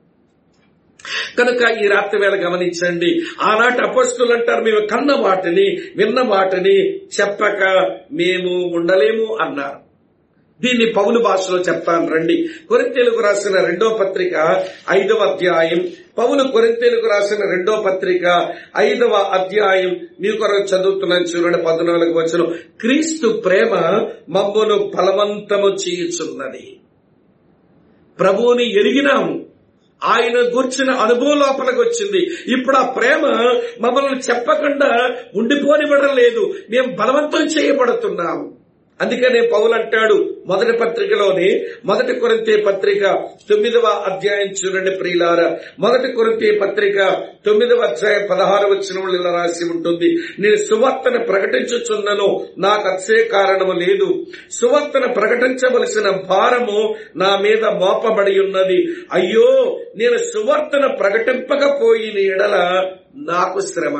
కనుక ఈ రాత్రి వేళ గమనించండి ఆనాటి అపస్తులు అంటారు మేము కన్న వాటిని విన్న వాటిని చెప్పక మేము ఉండలేము అన్నారు దీన్ని పౌలు భాషలో చెప్తాను రండి కొరింతేలకు రాసిన రెండో పత్రిక ఐదవ అధ్యాయం పౌలు కొరింతేలకు రాసిన రెండో పత్రిక ఐదవ అధ్యాయం మీ కొరకు చదువుతున్నాను చూడండి పద్నాలుగు వచ్చిన క్రీస్తు ప్రేమ మమ్మను బలవంతము చేయుచున్నది ప్రభువుని ఎరిగినాము ఆయన గుర్చిన అనుభవం లోపలికి వచ్చింది ఇప్పుడు ఆ ప్రేమ మమ్మల్ని చెప్పకుండా ఉండిపోనివ్వడం లేదు మేము బలవంతం చేయబడుతున్నాము అందుకనే పౌలు అంటాడు మొదటి పత్రికలోని మొదటి కొరింతే పత్రిక తొమ్మిదవ అధ్యాయం చూడండి ప్రియులార మొదటి కొరింతే పత్రిక తొమ్మిదవ అధ్యాయం పదహారు వచ్చిన ఇలా రాసి ఉంటుంది నేను సువార్తను ప్రకటించుచున్నను నాకు అచ్చే కారణము లేదు సువార్తను ప్రకటించవలసిన భారము నా మీద మోపబడి ఉన్నది అయ్యో నేను సువార్తను ప్రకటింపకపోయిన ఎడల నాకు శ్రమ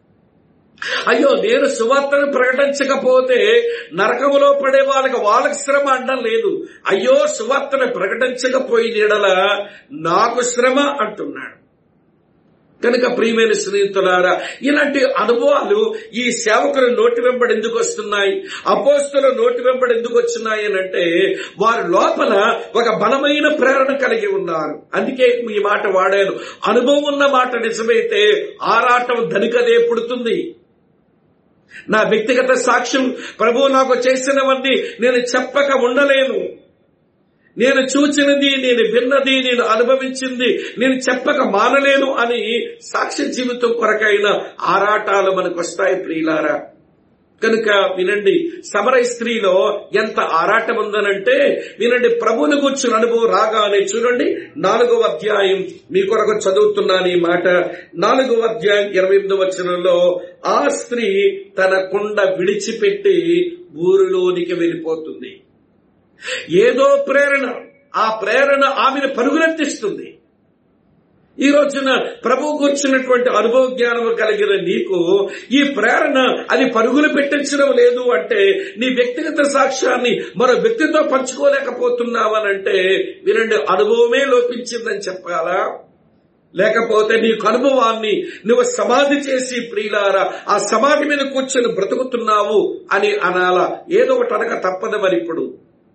అయ్యో నేను సువార్తను ప్రకటించకపోతే నరకములో పడే వాళ్ళకి వాళ్ళకి శ్రమ అనడం లేదు అయ్యో సువార్తను ప్రకటించకపోయిన ఎడల నాకు శ్రమ అంటున్నాడు కనుక ప్రియమైన స్నేహితులారా ఇలాంటి అనుభవాలు ఈ సేవకుల నోటి వెంబడి ఎందుకు వస్తున్నాయి అపోస్తుల నోటి వెంబడి ఎందుకు వచ్చినాయి అని అంటే వారి లోపల ఒక బలమైన ప్రేరణ కలిగి ఉన్నారు అందుకే ఈ మాట వాడాను అనుభవం ఉన్న మాట నిజమైతే ఆరాటం ధనికదే పుడుతుంది నా వ్యక్తిగత సాక్ష్యం ప్రభు నాకు చేసినవన్నీ నేను చెప్పక ఉండలేను నేను చూచినది నేను విన్నది నేను అనుభవించింది నేను చెప్పక మానలేను అని సాక్ష్య జీవితం కొరకైన ఆరాటాలు మనకు వస్తాయి ప్రియులారా కనుక వినండి సమరయ స్త్రీలో ఎంత ఆరాటం ఉందనంటే వినండి ప్రభుని కూర్చుని అనుభవం రాగానే చూడండి నాలుగవ అధ్యాయం మీ కొరకు చదువుతున్నాను ఈ మాట నాలుగవ అధ్యాయం ఇరవై ఎనిమిది వచనంలో ఆ స్త్రీ తన కుండ విడిచిపెట్టి ఊరిలోనికి వెళ్ళిపోతుంది ఏదో ప్రేరణ ఆ ప్రేరణ ఆమెను పరుగులెత్తిస్తుంది ఈ రోజున ప్రభు కూర్చున్నటువంటి అనుభవ జ్ఞానం కలిగిన నీకు ఈ ప్రేరణ అది పరుగులు పెట్టించడం లేదు అంటే నీ వ్యక్తిగత సాక్ష్యాన్ని మరో వ్యక్తితో పంచుకోలేకపోతున్నావనంటే వినండి అనుభవమే లోపించిందని చెప్పాలా లేకపోతే నీకు అనుభవాన్ని నువ్వు సమాధి చేసి ప్రియులారా ఆ సమాధి మీద కూర్చొని బ్రతుకుతున్నావు అని అనాలా ఏదో ఒకటి అనక తప్పదు మరి ఇప్పుడు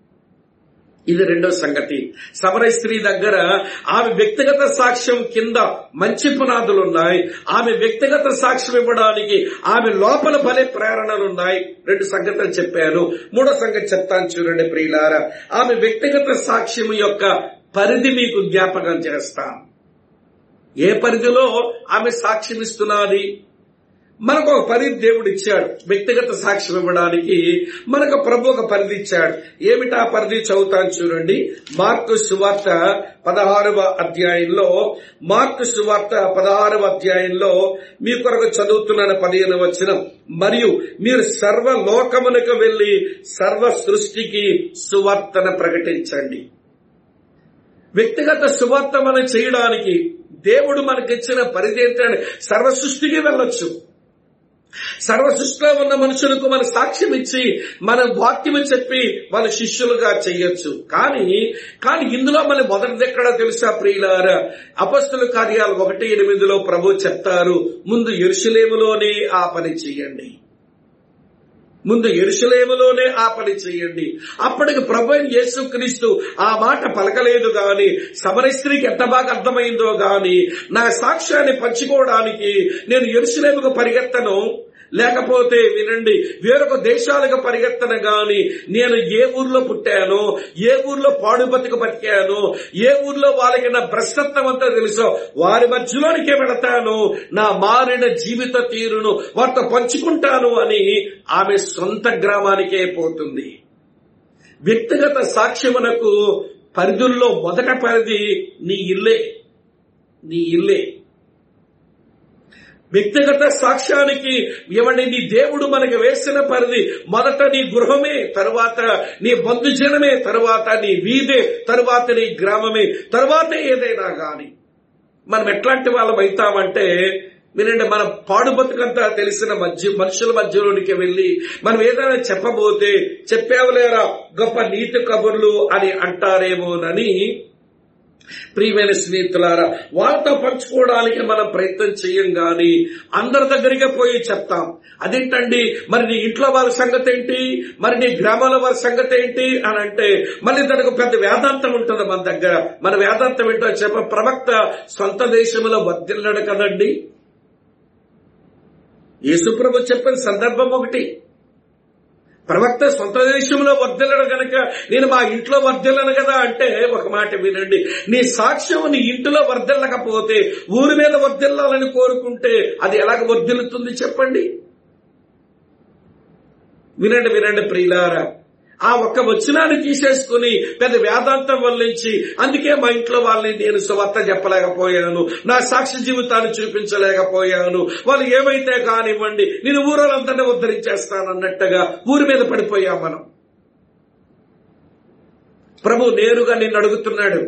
ఇది రెండో సంగతి సమరయ స్త్రీ దగ్గర ఆమె వ్యక్తిగత సాక్ష్యం కింద మంచి పునాదులు ఉన్నాయి ఆమె వ్యక్తిగత సాక్ష్యం ఇవ్వడానికి ఆమె లోపల భలే ప్రేరణలున్నాయి రెండు సంగతులు చెప్పాను మూడో సంగతి చెప్తాను చూడండి ప్రియులారా ఆమె వ్యక్తిగత సాక్ష్యం యొక్క పరిధి మీకు జ్ఞాపకం చేస్తాను ఏ పరిధిలో ఆమె సాక్ష్యం ఇస్తున్నది మనకు ఒక పరిధి దేవుడు ఇచ్చాడు వ్యక్తిగత సాక్ష్యం ఇవ్వడానికి మనకు ప్రభు ఒక పరిధి ఇచ్చాడు ఏమిటా పరిధి చదువుతాను చూడండి మార్కు సువార్త పదహారవ అధ్యాయంలో మార్కు సువార్త పదహారవ అధ్యాయంలో మీ కొరకు చదువుతున్నాను పదిహేను వచ్చిన మరియు మీరు సర్వ లోకమునకు వెళ్లి సర్వ సృష్టికి సువార్తన ప్రకటించండి వ్యక్తిగత సువార్త మనం చేయడానికి దేవుడు మనకిచ్చిన పరిధి ఏంటంటే సర్వ సృష్టికి వెళ్ళొచ్చు సర్వ సృష్టిలో ఉన్న మనుషులకు మన సాక్ష్యం ఇచ్చి మన వాక్యం చెప్పి వాళ్ళ శిష్యులుగా చెయ్యొచ్చు కానీ కానీ ఇందులో మన మొదటిది ఎక్కడ తెలుసా ప్రియులారా అపస్తుల కార్యాలు ఒకటి ఎనిమిదిలో ప్రభు చెప్తారు ముందు ఎరుషులేములోనే ఆ పని చెయ్యండి ముందు ఎరుసలేములోనే ఆ పని చేయండి అప్పటికి ప్రభు అయిన యేసుక్రీస్తు ఆ మాట పలకలేదు గాని సమర స్త్రీకి ఎంత బాగా అర్థమైందో గాని నా సాక్ష్యాన్ని పంచుకోవడానికి నేను ఎరుసలేముకు పరిగెత్తను లేకపోతే వినండి వేరొక దేశాలకు పరిగెత్తన గాని నేను ఏ ఊర్లో పుట్టానో ఏ ఊర్లో పాడు బతుకు బతికానో ఏ ఊర్లో వాళ్ళకి నా భ్రష్టత్వం అంతా తెలుసో వారి మధ్యలోనికే పెడతాను నా మారిన జీవిత తీరును వారితో పంచుకుంటాను అని ఆమె సొంత గ్రామానికే పోతుంది వ్యక్తిగత సాక్ష్యమునకు పరిధుల్లో మొదట పరిధి నీ ఇల్లే నీ ఇల్లే వ్యక్తిగత సాక్ష్యానికి ఏమండి నీ దేవుడు మనకి వేసిన పరిధి మొదట నీ గృహమే తరువాత నీ బంధుజనమే తరువాత నీ వీధే తరువాత నీ గ్రామమే తరువాత ఏదైనా గాని మనం ఎట్లాంటి వాళ్ళం అవుతామంటే వినండి మన పాడు బతుకంతా తెలిసిన మధ్య మనుషుల మధ్యలోనికి వెళ్లి మనం ఏదైనా చెప్పబోతే చెప్పావులేరా గొప్ప నీతి కబుర్లు అని అంటారేమోనని ప్రియమైన స్నేహితులారా వాళ్ళతో పంచుకోవడానికి మనం ప్రయత్నం చేయం గాని అందరి దగ్గరికి పోయి చెప్తాం అదేంటండి మరి నీ ఇంట్లో వాళ్ళ సంగతి ఏంటి మరి నీ గ్రామాల వాళ్ళ సంగతి ఏంటి అని అంటే మళ్ళీ దానికి పెద్ద వేదాంతం ఉంటుంది మన దగ్గర మన వేదాంతం ఏంటో చెప్ప ప్రవక్త సొంత దేశంలో వర్దిల్లడు కదండి యేసుప్రభు చెప్పిన సందర్భం ఒకటి ప్రవక్త సొంత దేశంలో వర్ధిల్లడు గనక నేను మా ఇంట్లో వర్ధిల్లను కదా అంటే ఒక మాట వినండి నీ సాక్ష్యం నీ ఇంటిలో వర్ధిల్లకపోతే ఊరి మీద వర్ధిల్లాలని కోరుకుంటే అది ఎలాగ వర్ధిల్లుతుంది చెప్పండి వినండి వినండి ప్రియులారా ఆ ఒక్క వచనాన్ని తీసేసుకుని పెద్ద వేదాంతం వల్లించి అందుకే మా ఇంట్లో వాళ్ళని నేను సువార్త చెప్పలేకపోయాను నా సాక్షి జీవితాన్ని చూపించలేకపోయాను వాళ్ళు ఏమైతే కానివ్వండి నేను ఊరోళ్ళందరినీ ఉద్ధరించేస్తాను అన్నట్టుగా ఊరి మీద పడిపోయాం మనం ప్రభు నేరుగా నిన్ను అడుగుతున్నాడు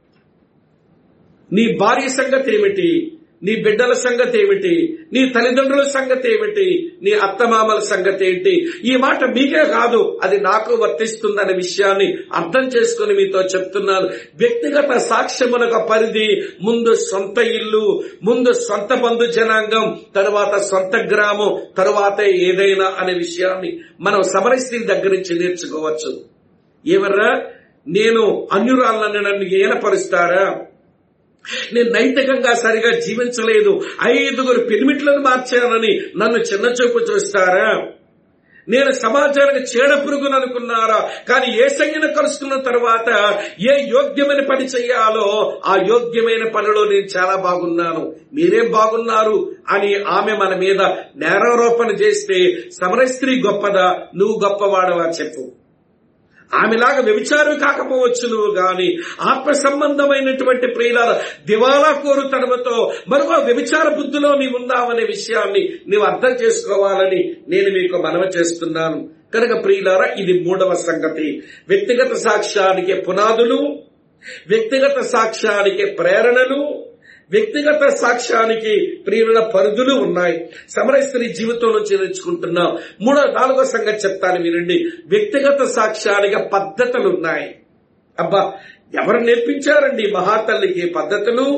నీ భార్య సంగతి ఏమిటి నీ బిడ్డల సంగతి ఏమిటి నీ తల్లిదండ్రుల సంగతి ఏమిటి నీ అత్తమామల సంగతి ఏంటి ఈ మాట మీకే కాదు అది నాకు వర్తిస్తుందనే విషయాన్ని అర్థం చేసుకుని మీతో చెప్తున్నాను వ్యక్తిగత సాక్ష్యమునక పరిధి ముందు సొంత ఇల్లు ముందు సొంత బంధు జనాంగం తరువాత సొంత గ్రామం తరువాత ఏదైనా అనే విషయాన్ని మనం సమరస్త్రీ దగ్గర నుంచి నేర్చుకోవచ్చు ఏమర్రా నేను అన్యురాళ్ళని నన్ను ఏనపరుస్తారా నేను నైతికంగా సరిగా జీవించలేదు ఐదుగురు పిరిమిట్లను మార్చానని నన్ను చిన్న చూపు చూస్తారా నేను సమాజానికి చీడ పురుగును అనుకున్నారా కానీ ఏ సంఖ్యను కలుసుకున్న తర్వాత ఏ యోగ్యమైన పని చెయ్యాలో ఆ యోగ్యమైన పనిలో నేను చాలా బాగున్నాను మీరేం బాగున్నారు అని ఆమె మన మీద నేరారోపణ చేస్తే సమరస్త్రీ గొప్పదా నువ్వు గొప్పవాడవా చెప్పు ఆమెలాగా వ్యభిచారం కాకపోవచ్చు నువ్వు గాని ఆత్మ సంబంధమైనటువంటి ప్రియుల దివాలా కోరు తడమతో మరొక వ్యభిచార బుద్ధిలో నీవు ఉన్నావనే విషయాన్ని నీవు అర్థం చేసుకోవాలని నేను మీకు మనవి చేస్తున్నాను కనుక ప్రియులారా ఇది మూడవ సంగతి వ్యక్తిగత సాక్ష్యానికి పునాదులు వ్యక్తిగత సాక్ష్యానికి ప్రేరణలు వ్యక్తిగత సాక్ష్యానికి ప్రియుల పరిధులు ఉన్నాయి సమరస్త్రీ జీవితం నుంచి నేర్చుకుంటున్నాం మూడో నాలుగో సంగతి చెప్తాను వినండి వ్యక్తిగత సాక్ష్యానికి పద్ధతులు ఉన్నాయి అబ్బా ఎవరు నేర్పించారండి మహాతల్లికి పద్ధతులు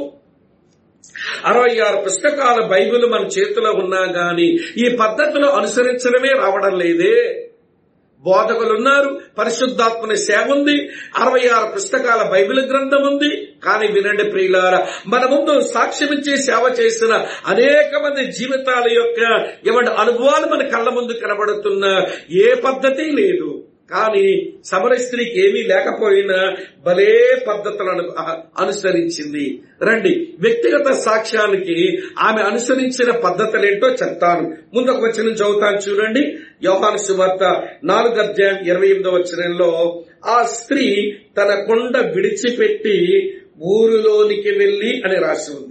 అరవై ఆరు పుస్తకాల బైబిల్ మన చేతిలో ఉన్నా గాని ఈ పద్ధతులు అనుసరించడమే రావడం లేదే బోధకులు ఉన్నారు పరిశుద్ధాత్మని సేవ ఉంది అరవై ఆరు పుస్తకాల బైబిల్ గ్రంథం ఉంది కానీ వినండి ప్రియులారా మన ముందు సాక్ష్యమిచ్చే సేవ చేసిన అనేక మంది జీవితాల యొక్క ఏమంటే అనుభవాలు మన కళ్ళ ముందు కనబడుతున్న ఏ పద్ధతి లేదు కానీ సమర స్త్రీకి ఏమీ లేకపోయినా భలే పద్ధతులను అనుసరించింది రండి వ్యక్తిగత సాక్ష్యానికి ఆమె అనుసరించిన పద్ధతులేంటో చెప్తాను ముందు ఒక వచనం చదువుతాను చూడండి యోహాను సువార్త నాలుగు అధ్యాయం ఇరవై ఎనిమిదో వచనంలో ఆ స్త్రీ తన కొండ విడిచిపెట్టి ఊరిలోనికి వెళ్లి అని రాసి ఉంది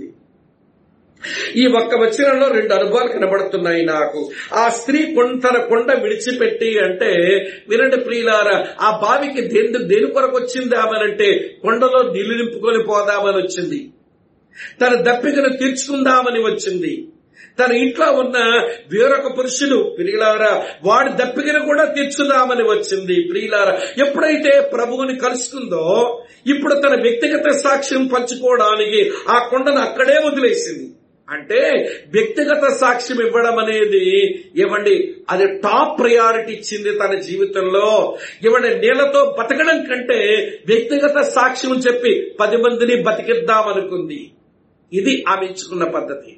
ఈ ఒక్క వచనంలో రెండు అనుభవాలు కనబడుతున్నాయి నాకు ఆ స్త్రీ కొన్- తన కొండ విడిచిపెట్టి అంటే వినండి ప్రియులారా ఆ బావికి దేని దేని కొరకు వచ్చింది ఆమెనంటే కొండలో నీళ్లు నింపుకొని పోదామని వచ్చింది తన దప్పికను తీర్చుకుందామని వచ్చింది తన ఇంట్లో ఉన్న వేరొక పురుషుడు ప్రియులారా వాడి దప్పికను కూడా తీర్చుదామని వచ్చింది ప్రియులారా ఎప్పుడైతే ప్రభువుని కలుసుకుందో ఇప్పుడు తన వ్యక్తిగత సాక్ష్యం పంచుకోవడానికి ఆ కొండను అక్కడే వదిలేసింది అంటే వ్యక్తిగత సాక్ష్యం ఇవ్వడం అనేది ఇవ్వండి అది టాప్ ప్రయారిటీ ఇచ్చింది తన జీవితంలో ఇవ్వండి నీళ్లతో బతకడం కంటే వ్యక్తిగత సాక్ష్యం చెప్పి పది మందిని బతికిద్దాం అనుకుంది ఇది ఆమె ఎంచుకున్న పద్ధతి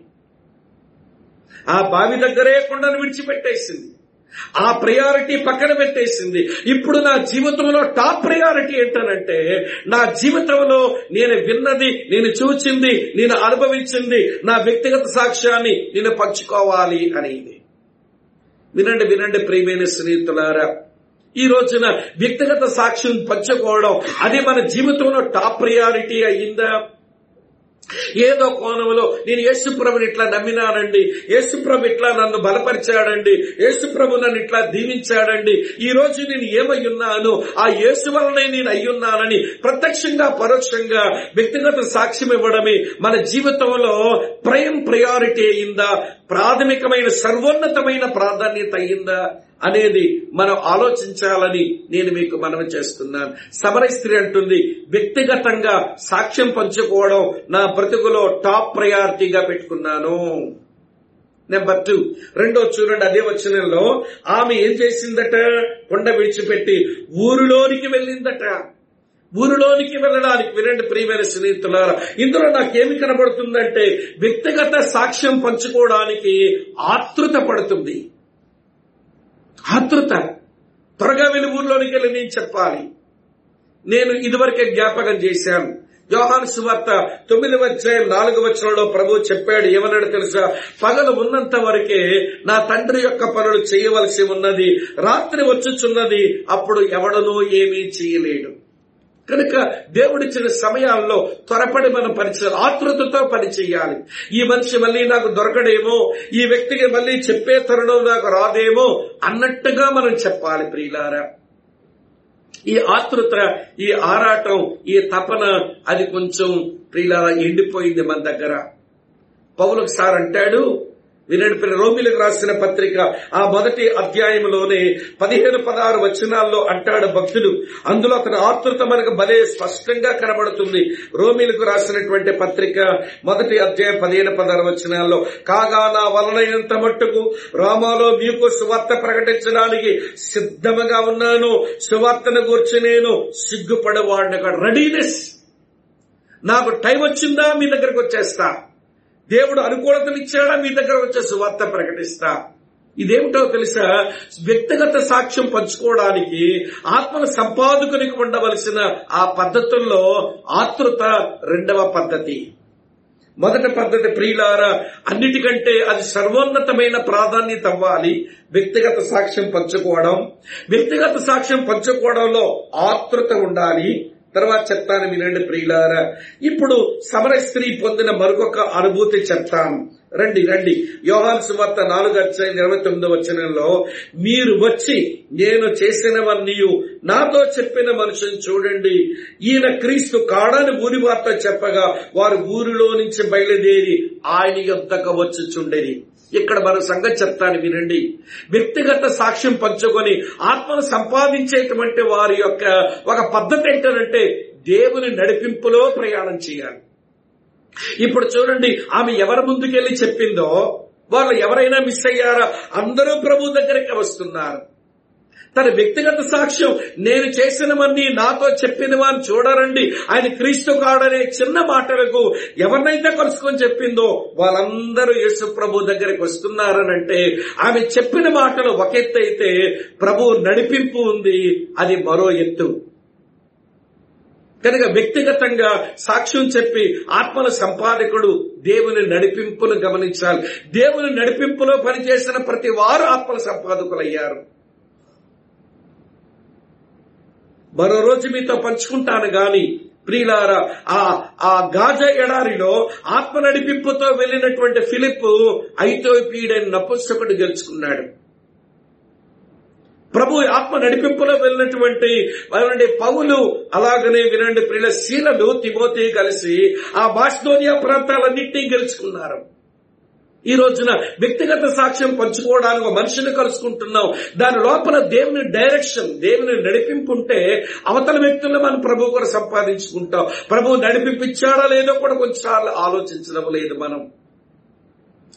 ఆ బావి దగ్గరే కొండను విడిచిపెట్టేసింది ఆ ప్రయారిటీ పక్కన పెట్టేసింది ఇప్పుడు నా జీవితంలో టాప్ ప్రయారిటీ ఏంటనంటే నా జీవితంలో నేను విన్నది నేను చూచింది నేను అనుభవించింది నా వ్యక్తిగత సాక్ష్యాన్ని నేను పంచుకోవాలి అనేది వినండి వినండి ప్రియమైన స్నేహితులారా ఈ రోజున వ్యక్తిగత సాక్ష్యం పంచుకోవడం అది మన జీవితంలో టాప్ ప్రయారిటీ అయ్యిందా ఏదో కోణంలో నేను యేసుప్రభుని ఇట్లా నమ్మినానండి యేసుప్రభు ఇట్లా నన్ను బలపరిచాడండి యేసుప్రభు నన్ను ఇట్లా దీవించాడండి ఈ రోజు నేను ఏమై ఉన్నాను ఆ యేసు వలనే నేను అయ్యున్నానని ప్రత్యక్షంగా పరోక్షంగా వ్యక్తిగత సాక్ష్యం ఇవ్వడమే మన జీవితంలో ప్రైమ్ ప్రయారిటీ అయిందా ప్రాథమికమైన సర్వోన్నతమైన ప్రాధాన్యత అయిందా అనేది మనం ఆలోచించాలని నేను మీకు మనవి చేస్తున్నాను సమరయ స్త్రీ అంటుంది వ్యక్తిగతంగా సాక్ష్యం పంచుకోవడం నా బ్రతుకులో టాప్ ప్రయారిటీగా పెట్టుకున్నాను నెంబర్ టూ రెండో చూడండి అదే వచనంలో ఆమె ఏం చేసిందట కొండ విడిచిపెట్టి ఊరిలోనికి వెళ్ళిందట ఊరిలోనికి వెళ్ళడానికి వినండి ప్రియమైన స్నేహితులారా ఇందులో నాకేమి కనబడుతుందంటే వ్యక్తిగత సాక్ష్యం పంచుకోవడానికి ఆతృత పడుతుంది ఆతృత త్వరగా వెళ్ళి ఊర్లోనికి వెళ్ళి నేను చెప్పాలి నేను ఇదివరకే జ్ఞాపకం చేశాను యోహాను సువార్త తొమ్మిది అధ్యాయం నాలుగు వచ్చరంలో ప్రభు చెప్పాడు ఏమన్నాడు తెలుసా పగలు ఉన్నంత వరకే నా తండ్రి యొక్క పనులు చేయవలసి ఉన్నది రాత్రి వచ్చుచున్నది అప్పుడు ఎవడనూ ఏమీ చేయలేడు కనుక దేవుడిచ్చిన సమయాల్లో త్వరపడి మనం పనిచేయాలి ఆతృతతో పని చేయాలి ఈ మనిషి మళ్ళీ నాకు దొరకడేమో ఈ వ్యక్తికి మళ్ళీ చెప్పే తరుణం నాకు రాదేమో అన్నట్టుగా మనం చెప్పాలి ప్రియులారా ఈ ఆతృత ఈ ఆరాటం ఈ తపన అది కొంచెం ప్రియులారా ఎండిపోయింది మన దగ్గర పౌలకు సార్ అంటాడు వినండి రోమిలకు రాసిన పత్రిక ఆ మొదటి అధ్యాయంలోనే పదిహేను పదహారు వచనాల్లో అంటాడు భక్తుడు అందులో అతని ఆతృత మనకు భలే స్పష్టంగా కనబడుతుంది రోమిలకు రాసినటువంటి పత్రిక మొదటి అధ్యాయం పదిహేను పదహారు వచనాల్లో కాగా నా వలనైనంత మట్టుకు రామాలో మీకు సువార్త ప్రకటించడానికి సిద్ధముగా ఉన్నాను సువార్తను గురించి నేను సిగ్గుపడేవాడిని రెడీనెస్ నాకు టైం వచ్చిందా మీ దగ్గరకు వచ్చేస్తా దేవుడు అనుకూలతలు ఇచ్చాడా మీ దగ్గర వచ్చే సువార్త ప్రకటిస్తా ఇదేమిటో తెలుసా వ్యక్తిగత సాక్ష్యం పంచుకోవడానికి ఆత్మల సంపాదకునికి ఉండవలసిన ఆ పద్ధతుల్లో ఆతృత రెండవ పద్ధతి మొదటి పద్ధతి ప్రియులారా అన్నిటికంటే అది సర్వోన్నతమైన ప్రాధాన్యత అవ్వాలి వ్యక్తిగత సాక్ష్యం పంచుకోవడం వ్యక్తిగత సాక్ష్యం పంచుకోవడంలో ఆతృత ఉండాలి తర్వాత చెప్తాను వినండి ప్రియులారా ఇప్పుడు సమర స్త్రీ పొందిన మరొక అనుభూతి చెప్తాను రండి రండి యోహాన్ సువార్త నాలుగు అధ్యాయం ఇరవై తొమ్మిదో వచనంలో మీరు వచ్చి నేను చేసినవన్నీ నాతో చెప్పిన మనుషుని చూడండి ఈయన క్రీస్తు కాడని ఊరి వార్త చెప్పగా వారు ఊరిలో నుంచి బయలుదేరి ఆయన యొద్దకు వచ్చుచుండేది ఇక్కడ మన సంగతి చెప్తాను వినండి వ్యక్తిగత సాక్ష్యం పంచుకొని ఆత్మను సంపాదించేటువంటి వారి యొక్క ఒక పద్ధతి ఏంటంటే దేవుని నడిపింపులో ప్రయాణం చేయాలి ఇప్పుడు చూడండి ఆమె ఎవరి ముందుకెళ్లి చెప్పిందో వాళ్ళు ఎవరైనా మిస్ అయ్యారా అందరూ ప్రభు దగ్గరికి వస్తున్నారు తన వ్యక్తిగత సాక్ష్యం నేను చేసినవన్నీ నాతో చెప్పినవని చూడరండి ఆయన క్రీస్తు కాడనే చిన్న మాటలకు ఎవరినైతే కలుసుకొని చెప్పిందో వాళ్ళందరూ యేసు ప్రభు దగ్గరికి వస్తున్నారనంటే ఆమె చెప్పిన మాటలు ఒక ఎత్తు అయితే ప్రభు నడిపింపు ఉంది అది మరో ఎత్తు కనుక వ్యక్తిగతంగా సాక్ష్యం చెప్పి ఆత్మల సంపాదకుడు దేవుని నడిపింపును గమనించాలి దేవుని నడిపింపులో పనిచేసిన ప్రతి వారు ఆత్మల సంపాదకులయ్యారు మరో రోజు మీతో పంచుకుంటాను గాని ప్రియులారా ఆ ఆ గాజ ఎడారిలో ఆత్మ నడిపింపుతో వెళ్ళినటువంటి ఫిలిప్ ఐతోపీడైన నపుంసకుడు గెలుచుకున్నాడు ప్రభు ఆత్మ నడిపింపులో వెళ్ళినటువంటి వినండి పౌలు అలాగనే వినండి ప్రియుల శీలలు తిమోతి కలిసి ఆ బాస్టోనియా ప్రాంతాలన్నింటినీ గెలుచుకున్నారు ఈ రోజున వ్యక్తిగత సాక్ష్యం పంచుకోవడానికి ఒక మనిషిని కలుసుకుంటున్నాం దాని లోపల దేవుని డైరెక్షన్ దేవుని నడిపింపు ఉంటే అవతల వ్యక్తులను మనం ప్రభు కూడా సంపాదించుకుంటాం ప్రభు నడిపించాడా లేదో కూడా కొంచెంసార్లు ఆలోచించడం లేదు మనం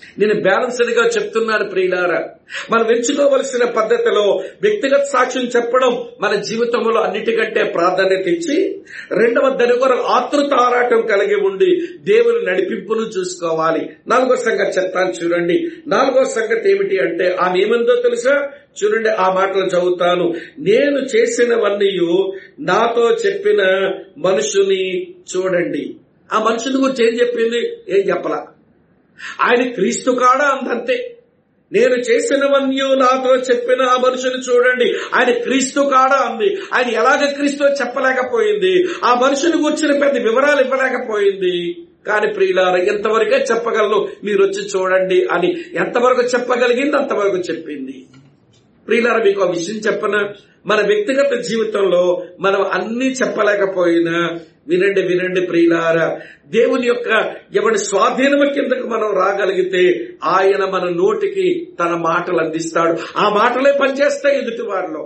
నేను బ్యాలెన్స్డ్ గా చెప్తున్నాను ప్రియులారా మనం ఎంచుకోవలసిన పద్ధతిలో వ్యక్తిగత సాక్ష్యం చెప్పడం మన జీవితంలో అన్నిటికంటే ప్రాధాన్యత ఇచ్చి రెండవ దాని కొరకు ఆతృత ఆరాటం కలిగి ఉండి దేవుని నడిపింపును చూసుకోవాలి నాలుగో సంగతి చెప్తాను చూడండి నాలుగో సంగతి ఏమిటి అంటే ఆమె ఏమందో తెలుసా చూడండి ఆ మాటలు చదువుతాను నేను చేసినవన్నీ నాతో చెప్పిన మనుషుని చూడండి ఆ మనుషుని గురించి ఏం చెప్పింది ఏం చెప్పలా ఆయన క్రీస్తు కాడా అందంతే నేను చేసినవన్నీ నాతో చెప్పిన ఆ మనుషుని చూడండి ఆయన క్రీస్తు కాడా అంది ఆయన ఎలాగ క్రీస్తు చెప్పలేకపోయింది ఆ మనుషుని గురించిన పెద్ద వివరాలు ఇవ్వలేకపోయింది కానీ ప్రియులార ఎంతవరకే చెప్పగలను మీరు వచ్చి చూడండి అని ఎంతవరకు చెప్పగలిగింది అంతవరకు చెప్పింది ప్రియులార మీకు ఆ విషయం చెప్పన మన వ్యక్తిగత జీవితంలో మనం అన్ని చెప్పలేకపోయినా వినండి వినండి ప్రియులార దేవుని యొక్క ఎవరి స్వాధీనము కిందకు మనం రాగలిగితే ఆయన మన నోటికి తన మాటలు అందిస్తాడు ఆ మాటలే పనిచేస్తాయి ఎదుటి వారిలో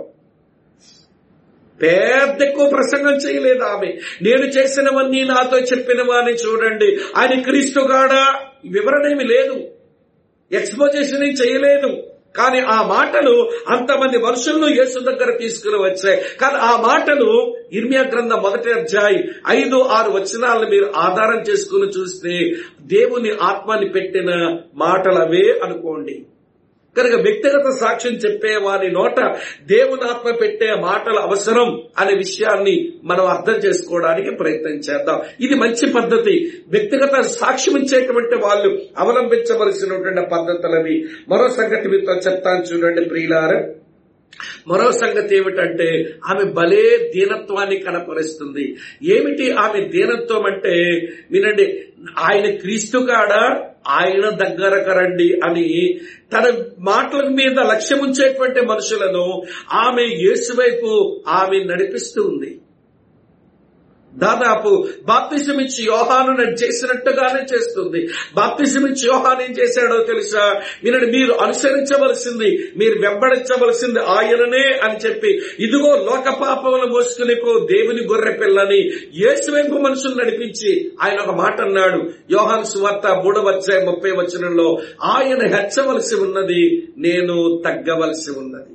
పెద్ద ఎక్కువ ప్రసంగం చేయలేదు ఆమె నేను చేసినవన్నీ నాతో చెప్పినవని చూడండి ఆయన క్రీస్తుగాడా వివరణ ఏమి లేదు ఎక్స్పోజిషన్ ఏం చేయలేదు కానీ ఆ మాటలు అంతమంది మనుషులను యేసు దగ్గర తీసుకుని వచ్చాయి కానీ ఆ మాటలు ఇర్మియా గ్రంథం మొదటి అధ్యాయి ఐదు ఆరు వచనాలను మీరు ఆధారం చేసుకుని చూస్తే దేవుని ఆత్మని పెట్టిన మాటలు అవే అనుకోండి కనుక వ్యక్తిగత సాక్ష్యం చెప్పే వారి నోట దేవుని ఆత్మ పెట్టే మాటలు అవసరం అనే విషయాన్ని మనం అర్థం చేసుకోవడానికి ప్రయత్నం చేద్దాం ఇది మంచి పద్ధతి వ్యక్తిగత సాక్ష్యం ఇచ్చేటువంటి వాళ్ళు అవలంబించవలసినటువంటి పద్ధతులవి మరో సంగతి మీతో చెప్తాను చూడండి ప్రియులార మరో సంగతి ఏమిటంటే ఆమె భలే దీనత్వాన్ని కనపరుస్తుంది ఏమిటి ఆమె దీనత్వం అంటే వినండి ఆయన క్రీస్తు కాడ ఆయన దగ్గరకు రండి అని తన మాటల మీద లక్ష్యం ఉంచేటువంటి మనుషులను ఆమె యేసు వైపు ఆమె నడిపిస్తూ ఉంది దాదాపు బాప్తిజం ఇచ్చి యోహాను చేసినట్టుగానే చేస్తుంది బాప్తిజం ఇచ్చి యోహాన్ ఏం చేశాడో తెలుసా వినండి మీరు అనుసరించవలసింది మీరు వెంబడించవలసింది ఆయననే అని చెప్పి ఇదిగో లోక పాపములు మోసుకుని దేవుని గొర్రె పిల్లని యేసు వైపు మనుషులు నడిపించి ఆయన ఒక మాట అన్నాడు యోహాన్ సువార్త మూడవ అధ్యాయం ముప్పై వచనంలో ఆయన హెచ్చవలసి ఉన్నది నేను తగ్గవలసి ఉన్నది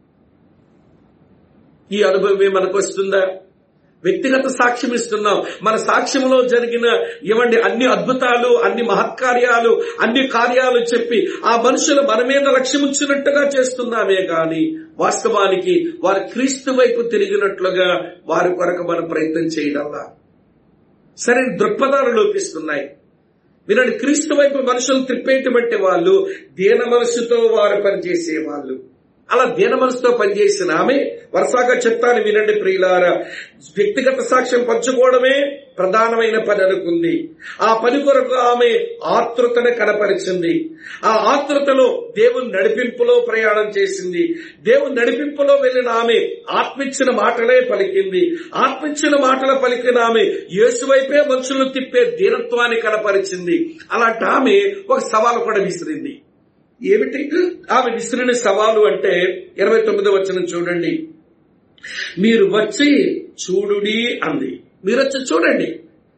ఈ అనుభవమే మనకు వస్తుందా వ్యక్తిగత సాక్ష్యం ఇస్తున్నాం మన సాక్ష్యంలో జరిగిన ఇవ్వండి అన్ని అద్భుతాలు అన్ని మహత్కార్యాలు అన్ని కార్యాలు చెప్పి ఆ మనుషులు మన మీద లక్ష్యం ఉంచినట్టుగా చేస్తున్నామే గాని వాస్తవానికి వారి క్రీస్తు వైపు తిరిగినట్లుగా వారి కొరకు మనం ప్రయత్నం చేయడంలా సరైన దృక్పథాలు లోపిస్తున్నాయి వినండి క్రీస్తు వైపు మనుషులు తిప్పేటువంటి వాళ్ళు దీన మనసుతో వారు పనిచేసే వాళ్ళు అలా దీన మనసుతో పనిచేసిన ఆమె వరుసగా చెప్తాను వినండి ప్రియులారా వ్యక్తిగత సాక్ష్యం పంచుకోవడమే ప్రధానమైన పని అనుకుంది ఆ పని కొరకు ఆమె ఆతృతను కనపరిచింది ఆ ఆతృతలో దేవుని నడిపింపులో ప్రయాణం చేసింది దేవుని నడిపింపులో వెళ్లిన ఆమె ఆత్మిచ్చిన మాటలే పలికింది ఆత్మిచ్చిన మాటల పలికిన ఆమె యేసువైపే మనుషులను తిప్పే దీనత్వాన్ని కనపరిచింది అలాంటి ఆమె ఒక సవాలు కూడా విసిరింది ఏమిటి ఆమె విసిరిన సవాలు అంటే ఇరవై తొమ్మిదో వచ్చిన చూడండి మీరు వచ్చి చూడుడి అంది మీరు వచ్చి చూడండి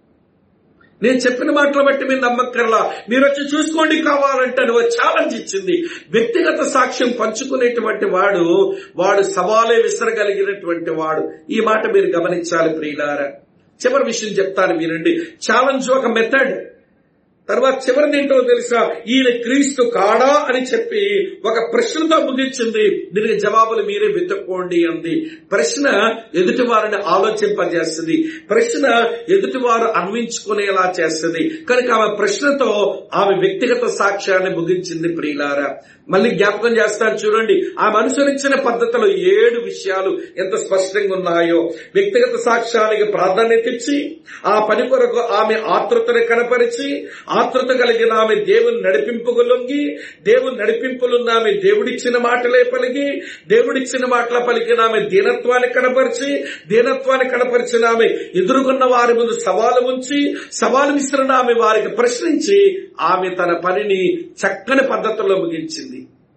నేను చెప్పిన మాటలు బట్టి మీరు నమ్మక్కర్లా మీరు వచ్చి చూసుకోండి కావాలంటే అని ఛాలెంజ్ ఇచ్చింది వ్యక్తిగత సాక్ష్యం పంచుకునేటువంటి వాడు వాడు సవాలే విసరగలిగినటువంటి వాడు ఈ మాట మీరు గమనించాలి ప్రియులారా చివరి విషయం చెప్తాను మీరండి ఛాలెంజ్ ఒక మెథడ్ తర్వాత చివరిది ఏంటో తెలుసా ఈయన క్రీస్తు కాడా అని చెప్పి ఒక ప్రశ్నతో ముగించింది దీనికి జవాబులు మీరే వెతుక్కోండి అంది ప్రశ్న ఎదుటి వారిని ఆలోచింపజేస్తుంది ప్రశ్న ఎదుటివారు అన్వించుకునేలా చేస్తుంది కనుక ఆమె ప్రశ్నతో ఆమె వ్యక్తిగత సాక్ష్యాన్ని ముగించింది ప్రియులారా మళ్ళీ జ్ఞాపకం చేస్తాను చూడండి ఆమె అనుసరించిన పద్ధతిలో ఏడు విషయాలు ఎంత స్పష్టంగా ఉన్నాయో వ్యక్తిగత సాక్ష్యానికి ప్రాధాన్యత ఇచ్చి ఆ పని కొరకు ఆమె ఆతృతను కనపరిచి ఆతృత కలిగిన ఆమె దేవుని నడిపింపుకు లొంగి దేవుని నడిపింపులున్న ఆమె దేవుడిచ్చిన మాటలే పలికి దేవుడిచ్చిన మాటల పలికిన ఆమె దీనత్వాన్ని కనపరిచి దీనత్వాన్ని కనపరిచిన ఆమె ఎదుర్కొన్న వారి ముందు సవాలు ఉంచి సవాలు విసిరిన ఆమె వారికి ప్రశ్నించి ఆమె తన పనిని చక్కని పద్ధతిలో ముగించింది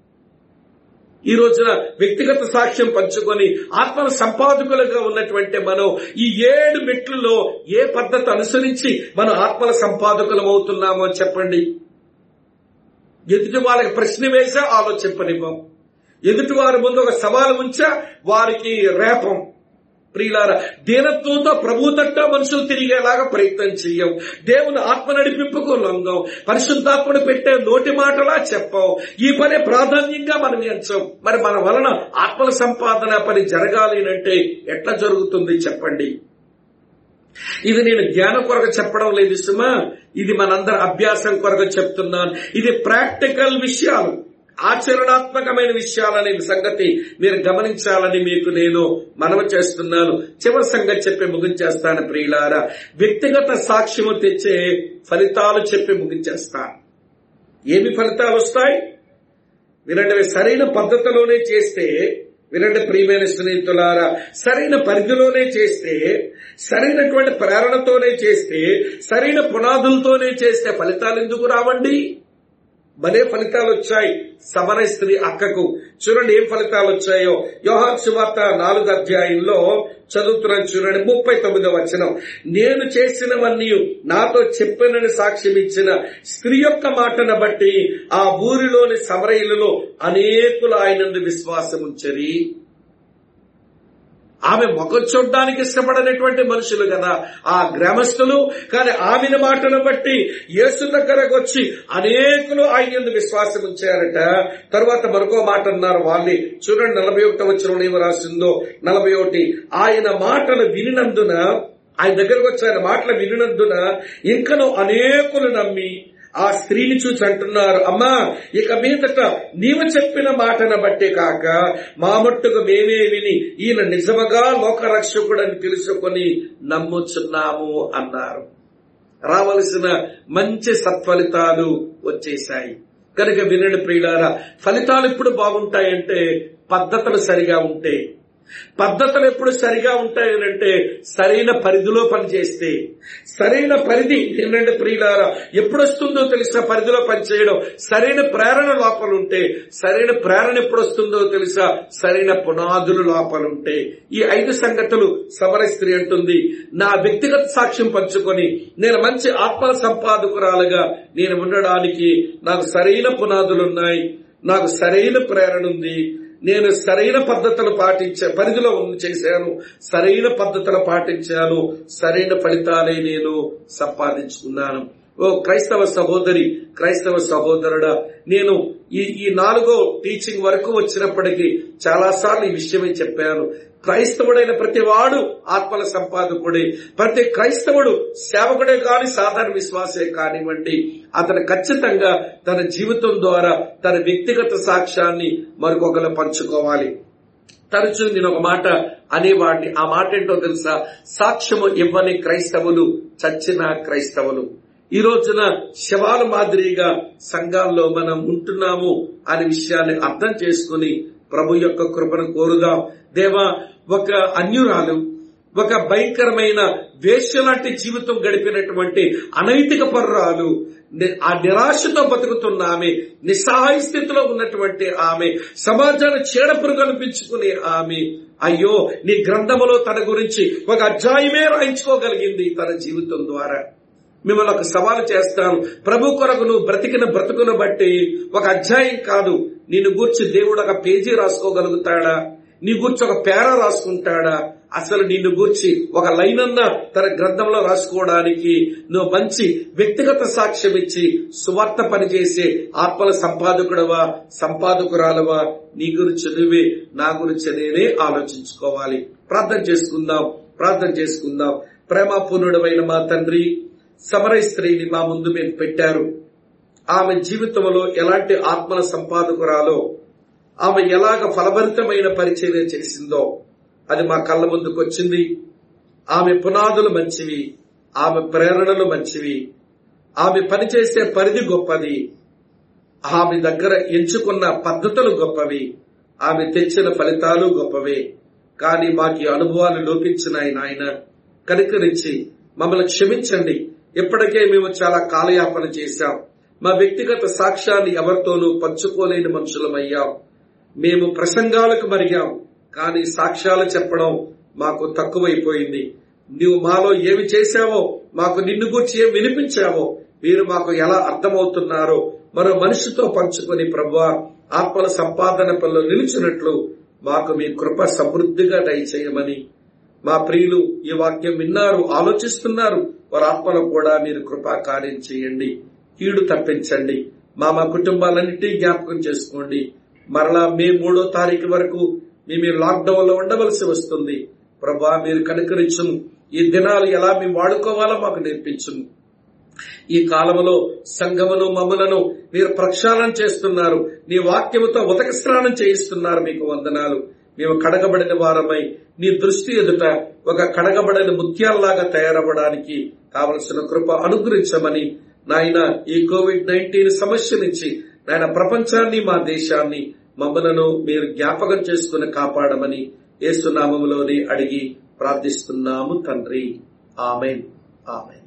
ఈ రోజున వ్యక్తిగత సాక్ష్యం పంచుకొని ఆత్మల సంపాదకులుగా ఉన్నటువంటి మనం ఈ ఏడు మెట్లలో ఏ పద్ధతి అనుసరించి మనం ఆత్మల సంపాదకులం అవుతున్నామో చెప్పండి ఎదుటి వాళ్ళకి ప్రశ్న వేసా ఆలోచింపనివ్వం ఎదుటి వారి ముందు ఒక సవాలు ఉంచా వారికి రేపం ప్రియులార దీనత్వంతో ప్రభు తట్ట మనుషులు తిరిగేలాగా ప్రయత్నం చెయ్యం దేవుని ఆత్మ నడిపింపుకు లొంగం పరిశుద్ధాత్మను పెట్టే నోటి మాటలా చెప్పం ఈ పని ప్రాధాన్యంగా మనం ఎంచం మరి మన వలన ఆత్మల సంపాదన పని జరగాలి అంటే ఎట్లా జరుగుతుంది చెప్పండి ఇది నేను జ్ఞానం కొరకు చెప్పడం లేదు సుమా ఇది మనందరి అభ్యాసం కొరకు చెప్తున్నాను ఇది ప్రాక్టికల్ విషయాలు ఆచరణాత్మకమైన విషయాలనే సంగతి మీరు గమనించాలని మీకు నేను మనవి చేస్తున్నాను చివరి సంగతి చెప్పి ముగించేస్తాను ప్రియులారా వ్యక్తిగత సాక్ష్యము తెచ్చే ఫలితాలు చెప్పి ముగించేస్తాను ఏమి ఫలితాలు వస్తాయి వినండి సరైన పద్ధతిలోనే చేస్తే వినండి ప్రియమైన స్నేహితులారా సరైన పరిధిలోనే చేస్తే సరైనటువంటి ప్రేరణతోనే చేస్తే సరైన పునాదులతోనే చేస్తే ఫలితాలు ఎందుకు రావండి భలే ఫలితాలు వచ్చాయి సమర స్త్రీ అక్కకు చూడండి ఏం ఫలితాలు వచ్చాయో యోహాన్ సువార్త నాలుగు అధ్యాయంలో చదువుతున్నాను చూడండి ముప్పై తొమ్మిదో వచనం నేను చేసినవన్నీ నాతో చెప్పనని సాక్ష్యం ఇచ్చిన స్త్రీ యొక్క మాటను బట్టి ఆ ఊరిలోని సమరయులలో అనేకులు ఆయనందు విశ్వాసం ఉంచరి ఆమె ముఖం చూడడానికి ఇష్టపడనటువంటి మనుషులు కదా ఆ గ్రామస్తులు కానీ ఆమెను మాటను బట్టి యేసు దగ్గరకు వచ్చి అనేకులు ఆయన ఎందు విశ్వాసం ఉంచారట తర్వాత మరొక మాట అన్నారు వాళ్ళని చూడండి నలభై ఒకటి వచ్చిన ఏమో రాసిందో నలభై ఒకటి ఆయన మాటలు వినినందున ఆయన దగ్గరకు వచ్చి ఆయన మాటలు వినినందున ఇంకను అనేకులు నమ్మి ఆ స్త్రీని చూసి అంటున్నారు అమ్మా ఇక మీదట నీవు చెప్పిన మాటను బట్టే కాక మా మట్టుకు మేమే విని ఈయన నిజముగా లోకరక్షకుడని తెలుసుకొని నమ్ముచున్నాము అన్నారు రావలసిన మంచి సత్ఫలితాలు వచ్చేశాయి కనుక వినండి ప్రియులారా ఫలితాలు ఎప్పుడు బాగుంటాయంటే పద్ధతులు సరిగా ఉంటే పద్ధతులు ఎప్పుడు సరిగా ఉంటాయనంటే సరైన పరిధిలో పనిచేస్తే సరైన పరిధి ఏంటంటే ప్రియులారా ఎప్పుడు వస్తుందో తెలిసిన పరిధిలో పనిచేయడం సరైన ప్రేరణ లోపలుంటే సరైన ప్రేరణ ఎప్పుడు వస్తుందో తెలుసా సరైన పునాదులు లోపలుంటే ఈ ఐదు సంగతులు సమర స్త్రీ అంటుంది నా వ్యక్తిగత సాక్ష్యం పంచుకొని నేను మంచి ఆత్మ సంపాదకురాలుగా నేను ఉండడానికి నాకు సరైన పునాదులున్నాయి నాకు సరైన ప్రేరణ ఉంది నేను సరైన పద్ధతులు పాటించా పరిధిలో చేశాను సరైన పద్ధతులు పాటించాను సరైన ఫలితాలే నేను సంపాదించుకున్నాను ఓ క్రైస్తవ సహోదరి క్రైస్తవ సహోదరుడా నేను ఈ ఈ నాలుగో టీచింగ్ వరకు వచ్చినప్పటికీ చాలా సార్లు ఈ విషయమే చెప్పాను క్రైస్తవుడైన ప్రతి వాడు ఆత్మల సంపాదకుడే ప్రతి క్రైస్తవుడు సేవకుడే కాని సాధారణ విశ్వాసే కానివ్వండి అతను ఖచ్చితంగా తన జీవితం ద్వారా తన వ్యక్తిగత సాక్ష్యాన్ని మరొకరు పంచుకోవాలి తరచూ నేను ఒక మాట అనేవాడిని ఆ మాట ఏంటో తెలుసా సాక్ష్యము ఇవ్వని క్రైస్తవులు చచ్చిన క్రైస్తవులు ఈ రోజున శవాల మాదిరిగా సంఘాల్లో మనం ఉంటున్నాము అనే విషయాన్ని అర్థం చేసుకుని ప్రభు యొక్క కృపను కోరుదాం దేవా ఒక అన్యురాలు ఒక భయంకరమైన వేశ్య లాంటి జీవితం గడిపినటువంటి అనైతిక పర్రాలు ఆ నిరాశతో బతుకుతున్న ఆమె నిస్సహాయ స్థితిలో ఉన్నటువంటి ఆమె సమాజాన్ని చీడపురు కనిపించుకునే ఆమె అయ్యో నీ గ్రంథములో తన గురించి ఒక అధ్యాయమే రాయించుకోగలిగింది తన జీవితం ద్వారా మిమ్మల్ని ఒక సవాలు చేస్తాను ప్రభు కొరకు నువ్వు బ్రతికిన బ్రతుకును బట్టి ఒక అధ్యాయం కాదు నిన్ను గూర్చి దేవుడు ఒక పేజీ రాసుకోగలుగుతాడా నీ గూర్చి ఒక పేర రాసుకుంటాడా అసలు నిన్ను గూర్చి ఒక లైన్ అన్న తన గ్రంథంలో రాసుకోవడానికి నువ్వు మంచి వ్యక్తిగత సాక్ష్యం ఇచ్చి సువార్త పనిచేసే ఆత్మల సంపాదకుడవా సంపాదకురాలవా నీ గురించి నువ్వే నా గురించి నేనే ఆలోచించుకోవాలి ప్రార్థన చేసుకుందాం ప్రార్థన చేసుకుందాం ప్రేమపూర్ణుడమైన మా తండ్రి సమరయ స్త్రీని మా ముందు మీరు పెట్టారు ఆమె జీవితంలో ఎలాంటి ఆత్మల సంపాదకురాలో ఆమె ఎలాగ ఫలభరితమైన పరిచర్య చేసిందో అది మా కళ్ళ ముందుకు వచ్చింది ఆమె పునాదులు మంచివి ఆమె ప్రేరణలు మంచివి ఆమె పనిచేసే పరిధి గొప్పది ఆమె దగ్గర ఎంచుకున్న పద్ధతులు గొప్పవి ఆమె తెచ్చిన ఫలితాలు గొప్పవే కానీ మాకు అనుభవాలు లోపించినాయి నాయన కనికరించి మమ్మల్ని క్షమించండి ఇప్పటికే మేము చాలా కాలయాపన చేశాం మా వ్యక్తిగత సాక్ష్యాన్ని ఎవరితోనూ పంచుకోలేని మనుషులమయ్యాం మేము ప్రసంగాలకు మరిగాం కానీ సాక్ష్యాలు చెప్పడం మాకు తక్కువైపోయింది నీవు మాలో ఏమి చేశావో మాకు నిన్ను గూర్చి ఏం వినిపించావో మీరు మాకు ఎలా అర్థమవుతున్నారో మరో మనిషితో పంచుకొని ప్రభా ఆత్మల సంపాదన పనులు నిలిచినట్లు మాకు మీ కృప సమృద్ధిగా దయచేయమని మా ప్రియులు ఈ వాక్యం విన్నారు ఆలోచిస్తున్నారు వారి ఆత్మలకు కూడా మీరు కృపా కార్యం చేయండి కీడు తప్పించండి మా మా కుటుంబాలన్నింటినీ జ్ఞాపకం చేసుకోండి మరలా మే మూడో తారీఖు వరకు మేము లాక్డౌన్ లో ఉండవలసి వస్తుంది ప్రభా మీరు కనుకరించును ఈ దినాలు ఎలా మేము వాడుకోవాలో మాకు నేర్పించును ఈ కాలంలో సంఘమును మమ్ములను మీరు ప్రక్షాళన చేస్తున్నారు నీ వాక్యముతో ఉతక స్నానం చేయిస్తున్నారు మీకు వందనాలు మేము కడగబడిన వారమై నీ దృష్టి ఎదుట ఒక కడగబడిన ముత్యాల్లాగా తయారవ్వడానికి కావలసిన కృప అనుగ్రహించమని నాయన ఈ కోవిడ్ నైన్టీన్ సమస్య నుంచి నాయన ప్రపంచాన్ని మా దేశాన్ని మమ్మలను మీరు జ్ఞాపకం చేసుకుని కాపాడమని ఏసునామములోని అడిగి ప్రార్థిస్తున్నాము తండ్రి ఆమెన్ ఆమెన్